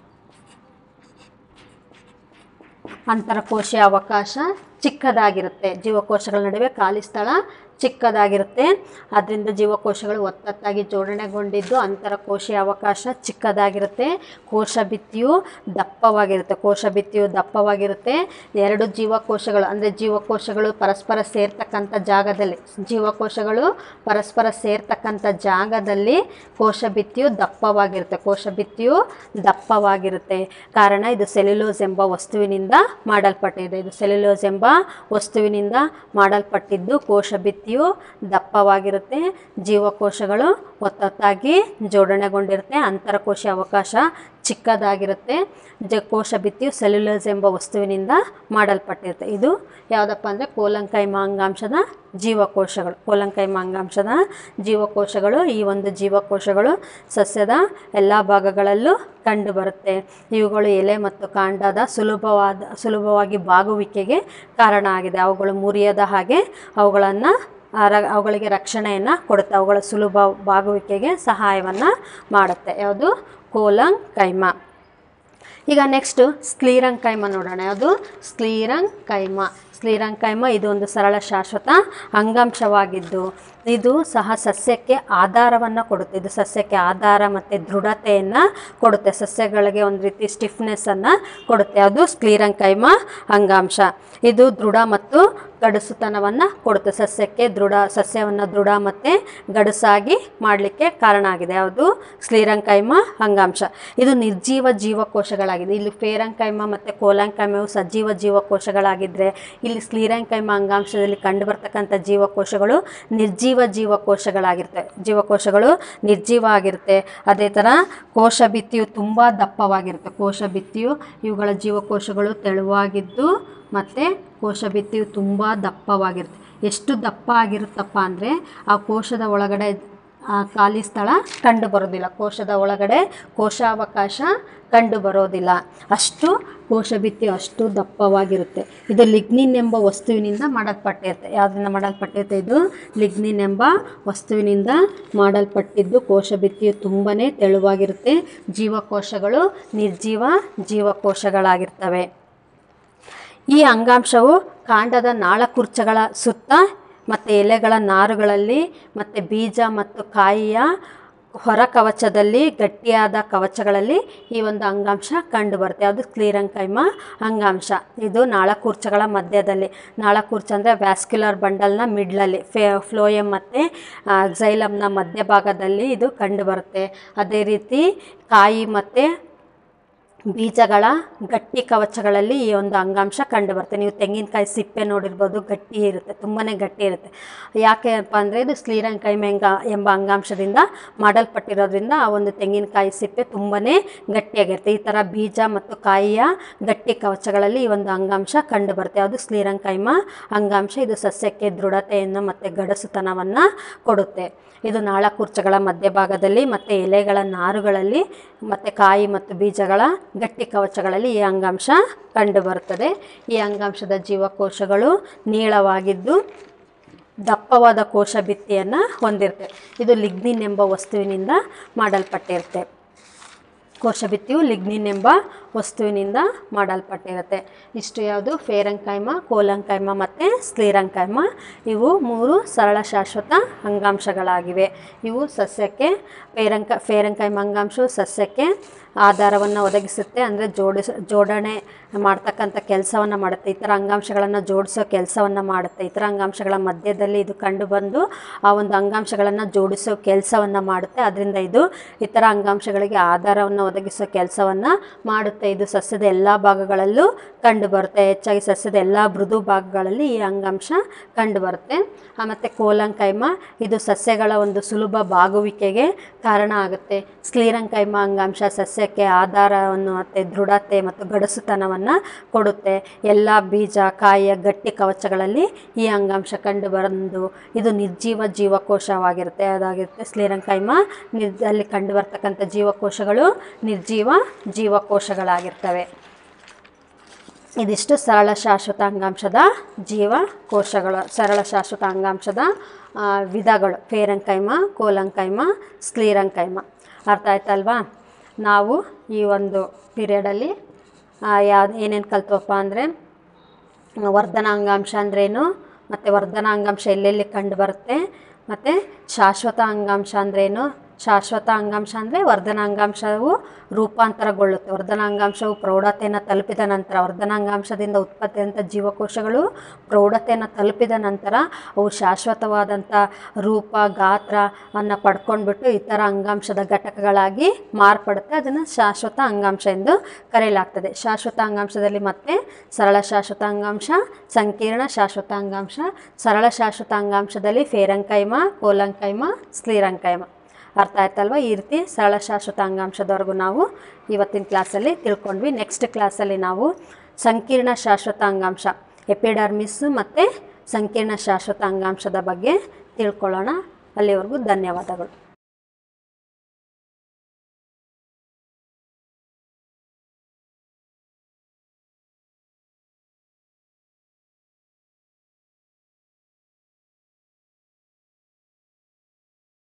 ಅಂತರಕೋಶೀಯ ಅವಕಾಶ ಚಿಕ್ಕದಾಗಿರುತ್ತೆ ಜೀವಕೋಶಗಳ ನಡುವೆ ಖಾಲಿ ಸ್ಥಳ ಚಿಕ್ಕದಾಗಿರುತ್ತೆ ಅದರಿಂದ ಜೀವಕೋಶಗಳು ಒತ್ತೊತ್ತಾಗಿ ಜೋಡಣೆಗೊಂಡಿದ್ದು ಅಂತರಕೋಶೀಯ ಅವಕಾಶ ಚಿಕ್ಕದಾಗಿರುತ್ತೆ ಕೋಶ ಭಿತ್ತಿಯು ದಪ್ಪವಾಗಿರುತ್ತೆ ಕೋಶ ಭಿತ್ತಿಯು ದಪ್ಪವಾಗಿರುತ್ತೆ ಎರಡು ಜೀವಕೋಶಗಳು ಅಂದರೆ ಜೀವಕೋಶಗಳು ಪರಸ್ಪರ ಸೇರ್ತಕ್ಕಂಥ ಜಾಗದಲ್ಲಿ ಜೀವಕೋಶಗಳು ಪರಸ್ಪರ ಸೇರ್ತಕ್ಕಂಥ ಜಾಗದಲ್ಲಿ ಕೋಶ ಭಿತ್ತಿಯು ದಪ್ಪವಾಗಿರುತ್ತೆ ಕೋಶ ಭಿತ್ತಿಯು ದಪ್ಪವಾಗಿರುತ್ತೆ ಕಾರಣ ಇದು ಸೆಲ್ಯುಲೋಸ್ ಎಂಬ ವಸ್ತುವಿನಿಂದ ಮಾಡಲ್ಪಟ್ಟಿದೆ ಇದು ಸೆಲ್ಯುಲೋಸ್ ಎಂಬ ವಸ್ತುವಿನಿಂದ ಮಾಡಲ್ಪಟ್ಟಿದ್ದು ಕೋಶ ಭಿತ್ತಿಯು ದಪ್ಪವಾಗಿರುತ್ತೆ ಜೀವಕೋಶಗಳು ಒತ್ತೊತ್ತಾಗಿ ಜೋಡಣೆಗೊಂಡಿರುತ್ತೆ ಅಂತರಕೋಶ ಅವಕಾಶ ಚಿಕ್ಕದಾಗಿರುತ್ತೆ ಜ ಕೋಶ ಭಿತ್ತಿಯು ಸೆಲ್ಯುಲೋಸ್ ಎಂಬ ವಸ್ತುವಿನಿಂದ ಮಾಡಲ್ಪಟ್ಟಿರುತ್ತೆ ಇದು ಯಾವುದಪ್ಪ ಅಂದರೆ ಕೋಲಂಕೈಮ ಅಂಗಾಂಶದ ಜೀವಕೋಶಗಳು ಕೋಲಂಕೈಮ ಅಂಗಾಂಶದ ಜೀವಕೋಶಗಳು ಈ ಒಂದು ಜೀವಕೋಶಗಳು ಸಸ್ಯದ ಎಲ್ಲ ಭಾಗಗಳಲ್ಲೂ ಕಂಡುಬರುತ್ತೆ ಇವುಗಳು ಎಲೆ ಮತ್ತು ಕಾಂಡದ ಸುಲಭವಾದ ಸುಲಭವಾಗಿ ಬಾಗುವಿಕೆಗೆ ಕಾರಣ ಆಗಿದೆ ಅವುಗಳು ಮುರಿಯದ ಹಾಗೆ ಅವುಗಳನ್ನು ಅವುಗಳಿಗೆ ರಕ್ಷಣೆಯನ್ನು ಕೊಡುತ್ತೆ ಅವುಗಳ ಸುಲಭ ಬಾಗುವಿಕೆಗೆ ಸಹಾಯವನ್ನು ಮಾಡುತ್ತೆ ಯಾವುದು ಕೋಲಂಕೈಮ ಈಗ ನೆಕ್ಸ್ಟು ಸ್ಕ್ಲೀರಂಕೈಮ ನೋಡೋಣ ಯಾವುದು ಸ್ಕ್ಲೀರಂಕೈಮ ಸ್ಲೀರಂಕೈಮ ಇದು ಒಂದು ಸರಳ ಶಾಶ್ವತ ಅಂಗಾಂಶವಾಗಿದ್ದು ಇದು ಸಹ ಸಸ್ಯಕ್ಕೆ ಆಧಾರವನ್ನು ಕೊಡುತ್ತೆ ಇದು ಸಸ್ಯಕ್ಕೆ ಆಧಾರ ಮತ್ತು ದೃಢತೆಯನ್ನು ಕೊಡುತ್ತೆ ಸಸ್ಯಗಳಿಗೆ ಒಂದು ರೀತಿ ಸ್ಟಿಫ್ನೆಸ್ಸನ್ನು ಕೊಡುತ್ತೆ ಅದು ಸ್ಕ್ಲೀರಂಕೈಮ ಅಂಗಾಂಶ ಇದು ದೃಢ ಮತ್ತು ಗಡುಸುತನವನ್ನು ಕೊಡುತ್ತೆ ಸಸ್ಯಕ್ಕೆ ದೃಢ ಸಸ್ಯವನ್ನು ದೃಢ ಮತ್ತು ಗಡುಸಾಗಿ ಮಾಡಲಿಕ್ಕೆ ಕಾರಣ ಆಗಿದೆ ಯಾವುದು ಸ್ಲೀರಂಕೈಮ ಅಂಗಾಂಶ ಇದು ನಿರ್ಜೀವ ಜೀವಕೋಶಗಳಾಗಿದೆ ಇಲ್ಲಿ ಫೇರಂಕೈಮ ಮತ್ತು ಕೋಲಾಂಕೈಮವು ಸಜೀವ ಜೀವಕೋಶಗಳಾಗಿದ್ದರೆ ಇಲ್ಲಿ ಸ್ಲೀರಂಕೈಮ ಅಂಗಾಂಶದಲ್ಲಿ ಕಂಡುಬರ್ತಕ್ಕಂಥ ಜೀವಕೋಶಗಳು ನಿರ್ಜೀವ ಜೀವಕೋಶಗಳಾಗಿರ್ತವೆ ಜೀವಕೋಶಗಳು ನಿರ್ಜೀವ ಆಗಿರುತ್ತೆ ಅದೇ ಥರ ಕೋಶ ಭಿತ್ತಿಯು ತುಂಬ ದಪ್ಪವಾಗಿರುತ್ತೆ ಕೋಶ ಭಿತ್ತಿಯು ಇವುಗಳ ಜೀವಕೋಶಗಳು ತೆಳುವಾಗಿದ್ದು ಮತ್ತು ಕೋಶ ಭಿತ್ತಿಯು ತುಂಬ ದಪ್ಪವಾಗಿರುತ್ತೆ ಎಷ್ಟು ದಪ್ಪ ಆಗಿರುತ್ತಪ್ಪ ಅಂದರೆ ಆ ಕೋಶದ ಒಳಗಡೆ ಆ ಖಾಲಿ ಸ್ಥಳ ಕಂಡು ಬರೋದಿಲ್ಲ ಕೋಶದ ಒಳಗಡೆ ಕೋಶಾವಕಾಶ ಕಂಡು ಬರೋದಿಲ್ಲ ಅಷ್ಟು ಕೋಶ ಭಿತ್ತಿ ಅಷ್ಟು ದಪ್ಪವಾಗಿರುತ್ತೆ ಇದು ಲಿಗ್ನಿನ್ ಎಂಬ ವಸ್ತುವಿನಿಂದ ಮಾಡಲ್ಪಟ್ಟಿರುತ್ತೆ ಯಾವುದರಿಂದ ಮಾಡಲ್ಪಟ್ಟಿರುತ್ತೆ ಇದು ಲಿಗ್ನಿನ್ ಎಂಬ ವಸ್ತುವಿನಿಂದ ಮಾಡಲ್ಪಟ್ಟಿದ್ದು ಕೋಶ ಭಿತ್ತಿಯು ತುಂಬಾ ತೆಳುವಾಗಿರುತ್ತೆ ಜೀವಕೋಶಗಳು ನಿರ್ಜೀವ ಜೀವಕೋಶಗಳಾಗಿರ್ತವೆ ಈ ಅಂಗಾಂಶವು ಕಾಂಡದ ನಾಳಕುರ್ಚಗಳ ಸುತ್ತ ಮತ್ತು ಎಲೆಗಳ ನಾರುಗಳಲ್ಲಿ ಮತ್ತು ಬೀಜ ಮತ್ತು ಕಾಯಿಯ ಹೊರ ಕವಚದಲ್ಲಿ ಗಟ್ಟಿಯಾದ ಕವಚಗಳಲ್ಲಿ ಈ ಒಂದು ಅಂಗಾಂಶ ಕಂಡುಬರುತ್ತೆ ಯಾವುದು ಕ್ಲೀರಂಕೈಮ ಅಂಗಾಂಶ ಇದು ನಾಳಕೂರ್ಚಗಳ ಮಧ್ಯದಲ್ಲಿ ನಾಳಕೂರ್ಚ ಅಂದರೆ ವ್ಯಾಸ್ಕ್ಯುಲರ್ ಬಂಡಲ್ನ ಮಿಡ್ಲಲ್ಲಿ ಫೆ ಫ್ಲೋಯಮ್ ಮತ್ತು ಝೈಲಮ್ನ ಮಧ್ಯಭಾಗದಲ್ಲಿ ಇದು ಕಂಡುಬರುತ್ತೆ ಅದೇ ರೀತಿ ಕಾಯಿ ಮತ್ತು ಬೀಜಗಳ ಗಟ್ಟಿ ಕವಚಗಳಲ್ಲಿ ಈ ಒಂದು ಅಂಗಾಂಶ ಕಂಡುಬರುತ್ತೆ ನೀವು ತೆಂಗಿನಕಾಯಿ ಸಿಪ್ಪೆ ನೋಡಿರ್ಬೋದು ಗಟ್ಟಿ ಇರುತ್ತೆ ತುಂಬಾ ಗಟ್ಟಿ ಇರುತ್ತೆ ಯಾಕೆಪ್ಪ ಅಂದರೆ ಇದು ಸ್ಲೀರಂಕೈಮ ಎಂಗ ಎಂಬ ಅಂಗಾಂಶದಿಂದ ಮಾಡಲ್ಪಟ್ಟಿರೋದ್ರಿಂದ ಆ ಒಂದು ತೆಂಗಿನಕಾಯಿ ಸಿಪ್ಪೆ ತುಂಬಾ ಗಟ್ಟಿಯಾಗಿರುತ್ತೆ ಈ ಥರ ಬೀಜ ಮತ್ತು ಕಾಯಿಯ ಗಟ್ಟಿ ಕವಚಗಳಲ್ಲಿ ಈ ಒಂದು ಅಂಗಾಂಶ ಕಂಡುಬರುತ್ತೆ ಅದು ಸ್ಲೀರಂಕೈಮ ಅಂಗಾಂಶ ಇದು ಸಸ್ಯಕ್ಕೆ ದೃಢತೆಯನ್ನು ಮತ್ತು ಗಡಸುತನವನ್ನು ಕೊಡುತ್ತೆ ಇದು ನಾಳಕೂರ್ಚಗಳ ಮಧ್ಯಭಾಗದಲ್ಲಿ ಮತ್ತು ಎಲೆಗಳ ನಾರುಗಳಲ್ಲಿ ಮತ್ತು ಕಾಯಿ ಮತ್ತು ಬೀಜಗಳ ಗಟ್ಟಿ ಕವಚಗಳಲ್ಲಿ ಈ ಅಂಗಾಂಶ ಕಂಡುಬರುತ್ತದೆ ಈ ಅಂಗಾಂಶದ ಜೀವಕೋಶಗಳು ನೀಳವಾಗಿದ್ದು ದಪ್ಪವಾದ ಕೋಶ ಭಿತ್ತಿಯನ್ನು ಹೊಂದಿರುತ್ತೆ ಇದು ಲಿಗ್ನಿನ್ ಎಂಬ ವಸ್ತುವಿನಿಂದ ಮಾಡಲ್ಪಟ್ಟಿರುತ್ತೆ ಕೋಶ ಭಿತ್ತಿಯು ಲಿಗ್ನಿನ್ ಎಂಬ ವಸ್ತುವಿನಿಂದ ಮಾಡಲ್ಪಟ್ಟಿರುತ್ತೆ ಇಷ್ಟು ಯಾವುದು ಫೇರಂಕೈಮ ಕೋಲಂಕೈಮ ಮತ್ತು ಸ್ಲೀರಂಕೈಮ ಇವು ಮೂರು ಸರಳ ಶಾಶ್ವತ ಅಂಗಾಂಶಗಳಾಗಿವೆ ಇವು ಸಸ್ಯಕ್ಕೆ ಫೇರಂಕ ಫೇರಂಕೈಮ ಅಂಗಾಂಶವು ಸಸ್ಯಕ್ಕೆ ಆಧಾರವನ್ನು ಒದಗಿಸುತ್ತೆ ಅಂದರೆ ಜೋಡಿಸ ಜೋಡಣೆ ಮಾಡ್ತಕ್ಕಂಥ ಕೆಲಸವನ್ನು ಮಾಡುತ್ತೆ ಇತರ ಅಂಗಾಂಶಗಳನ್ನು ಜೋಡಿಸೋ ಕೆಲಸವನ್ನು ಮಾಡುತ್ತೆ ಇತರ ಅಂಗಾಂಶಗಳ ಮಧ್ಯದಲ್ಲಿ ಇದು ಕಂಡುಬಂದು ಆ ಒಂದು ಅಂಗಾಂಶಗಳನ್ನು ಜೋಡಿಸೋ ಕೆಲಸವನ್ನು ಮಾಡುತ್ತೆ ಅದರಿಂದ ಇದು ಇತರ ಅಂಗಾಂಶಗಳಿಗೆ ಆಧಾರವನ್ನು ಒದಗಿಸೋ ಕೆಲಸವನ್ನು ಮಾಡುತ್ತೆ ಇದು ಸಸ್ಯದ ಎಲ್ಲ ಭಾಗಗಳಲ್ಲೂ ಕಂಡುಬರುತ್ತೆ ಹೆಚ್ಚಾಗಿ ಸಸ್ಯದ ಎಲ್ಲ ಮೃದು ಭಾಗಗಳಲ್ಲಿ ಈ ಅಂಗಾಂಶ ಕಂಡುಬರುತ್ತೆ ಮತ್ತು ಕೋಲಂಕೈಮ ಇದು ಸಸ್ಯಗಳ ಒಂದು ಸುಲಭ ಬಾಗುವಿಕೆಗೆ ಕಾರಣ ಆಗುತ್ತೆ ಸ್ಕ್ಲೀರಂಕೈಮ ಅಂಗಾಂಶ ಸಸ್ಯಕ್ಕೆ ಆಧಾರವನ್ನು ಮತ್ತು ದೃಢತೆ ಮತ್ತು ಗಡಸುತನವನ್ನು ಕೊಡುತ್ತೆ ಎಲ್ಲ ಬೀಜ ಕಾಯಿಯ ಗಟ್ಟಿ ಕವಚಗಳಲ್ಲಿ ಈ ಅಂಗಾಂಶ ಕಂಡು ಬಂದು ಇದು ನಿರ್ಜೀವ ಜೀವಕೋಶವಾಗಿರುತ್ತೆ ಅದಾಗಿರುತ್ತೆ ಸ್ಲೀರಂಕೈಮ ನಿರ್ ಅಲ್ಲಿ ಕಂಡು ಬರ್ತಕ್ಕಂಥ ಜೀವಕೋಶಗಳು ನಿರ್ಜೀವ ಜೀವಕೋಶಗಳಾಗಿರ್ತವೆ ಇದಿಷ್ಟು ಸರಳ ಶಾಶ್ವತ ಅಂಗಾಂಶದ ಜೀವಕೋಶಗಳು ಸರಳ ಶಾಶ್ವತ ಅಂಗಾಂಶದ ಆ, ವಿಧಗಳು ಫೇರಂಕೈಮ ಕೋಲಂಕೈಮ ಸ್ಕ್ಲೀರಂಕೈಮ ಅರ್ಥ ಆಯ್ತಲ್ವಾ ನಾವು ಈ ಒಂದು ಪೀರಿಯಡಲ್ಲಿ ಯಾವ್ದು ಏನೇನು ಕಲ್ತ್ವಪ್ಪ ಅಂದರೆ ವರ್ಧನ ಅಂಗಾಂಶ ಅಂದ್ರೇನು ಮತ್ತು ವರ್ಧನ ಅಂಗಾಂಶ ಎಲ್ಲೆಲ್ಲಿ ಕಂಡು ಬರುತ್ತೆ ಮತ್ತು ಶಾಶ್ವತ ಅಂಗಾಂಶ ಅಂದ್ರೇನು ಶಾಶ್ವತ ಅಂಗಾಂಶ ಅಂದರೆ ವರ್ಧನ ಅಂಗಾಂಶವು ರೂಪಾಂತರಗೊಳ್ಳುತ್ತೆ ವರ್ಧನ ಅಂಗಾಂಶವು ಪ್ರೌಢತೆಯನ್ನು ತಲುಪಿದ ನಂತರ ವರ್ಧನ ಅಂಗಾಂಶದಿಂದ ಉತ್ಪತ್ತಿಯಾದಂಥ ಜೀವಕೋಶಗಳು ಪ್ರೌಢತೆಯನ್ನು ತಲುಪಿದ ನಂತರ ಅವು ಶಾಶ್ವತವಾದಂಥ ರೂಪ ಗಾತ್ರ ಅನ್ನು ಪಡ್ಕೊಂಡ್ಬಿಟ್ಟು ಇತರ ಅಂಗಾಂಶದ ಘಟಕಗಳಾಗಿ ಮಾರ್ಪಡುತ್ತೆ ಅದನ್ನು ಶಾಶ್ವತ ಅಂಗಾಂಶ ಎಂದು ಕರೆಯಲಾಗ್ತದೆ ಶಾಶ್ವತ ಅಂಗಾಂಶದಲ್ಲಿ ಮತ್ತೆ ಸರಳ ಶಾಶ್ವತ ಅಂಗಾಂಶ ಸಂಕೀರ್ಣ ಶಾಶ್ವತ ಅಂಗಾಂಶ ಸರಳ ಶಾಶ್ವತ ಅಂಗಾಂಶದಲ್ಲಿ ಫೇರಂಕೈಮ ಕೋಲಂಕೈಮ ಸ್ಲೀರಂಕೈಮ ಅರ್ಥ ಆಯ್ತಲ್ವ ಈ ರೀತಿ ಸರಳ ಶಾಶ್ವತ ಅಂಗಾಂಶದವರೆಗೂ ನಾವು ಇವತ್ತಿನ ಕ್ಲಾಸಲ್ಲಿ ತಿಳ್ಕೊಂಡ್ವಿ ನೆಕ್ಸ್ಟ್ ಕ್ಲಾಸಲ್ಲಿ ನಾವು ಸಂಕೀರ್ಣ ಶಾಶ್ವತ ಅಂಗಾಂಶ ಎಪಿಡರ್ಮಿಸ್ ಮತ್ತು ಸಂಕೀರ್ಣ ಶಾಶ್ವತ ಅಂಗಾಂಶದ ಬಗ್ಗೆ ತಿಳ್ಕೊಳ್ಳೋಣ ಅಲ್ಲಿವರೆಗೂ ಧನ್ಯವಾದಗಳು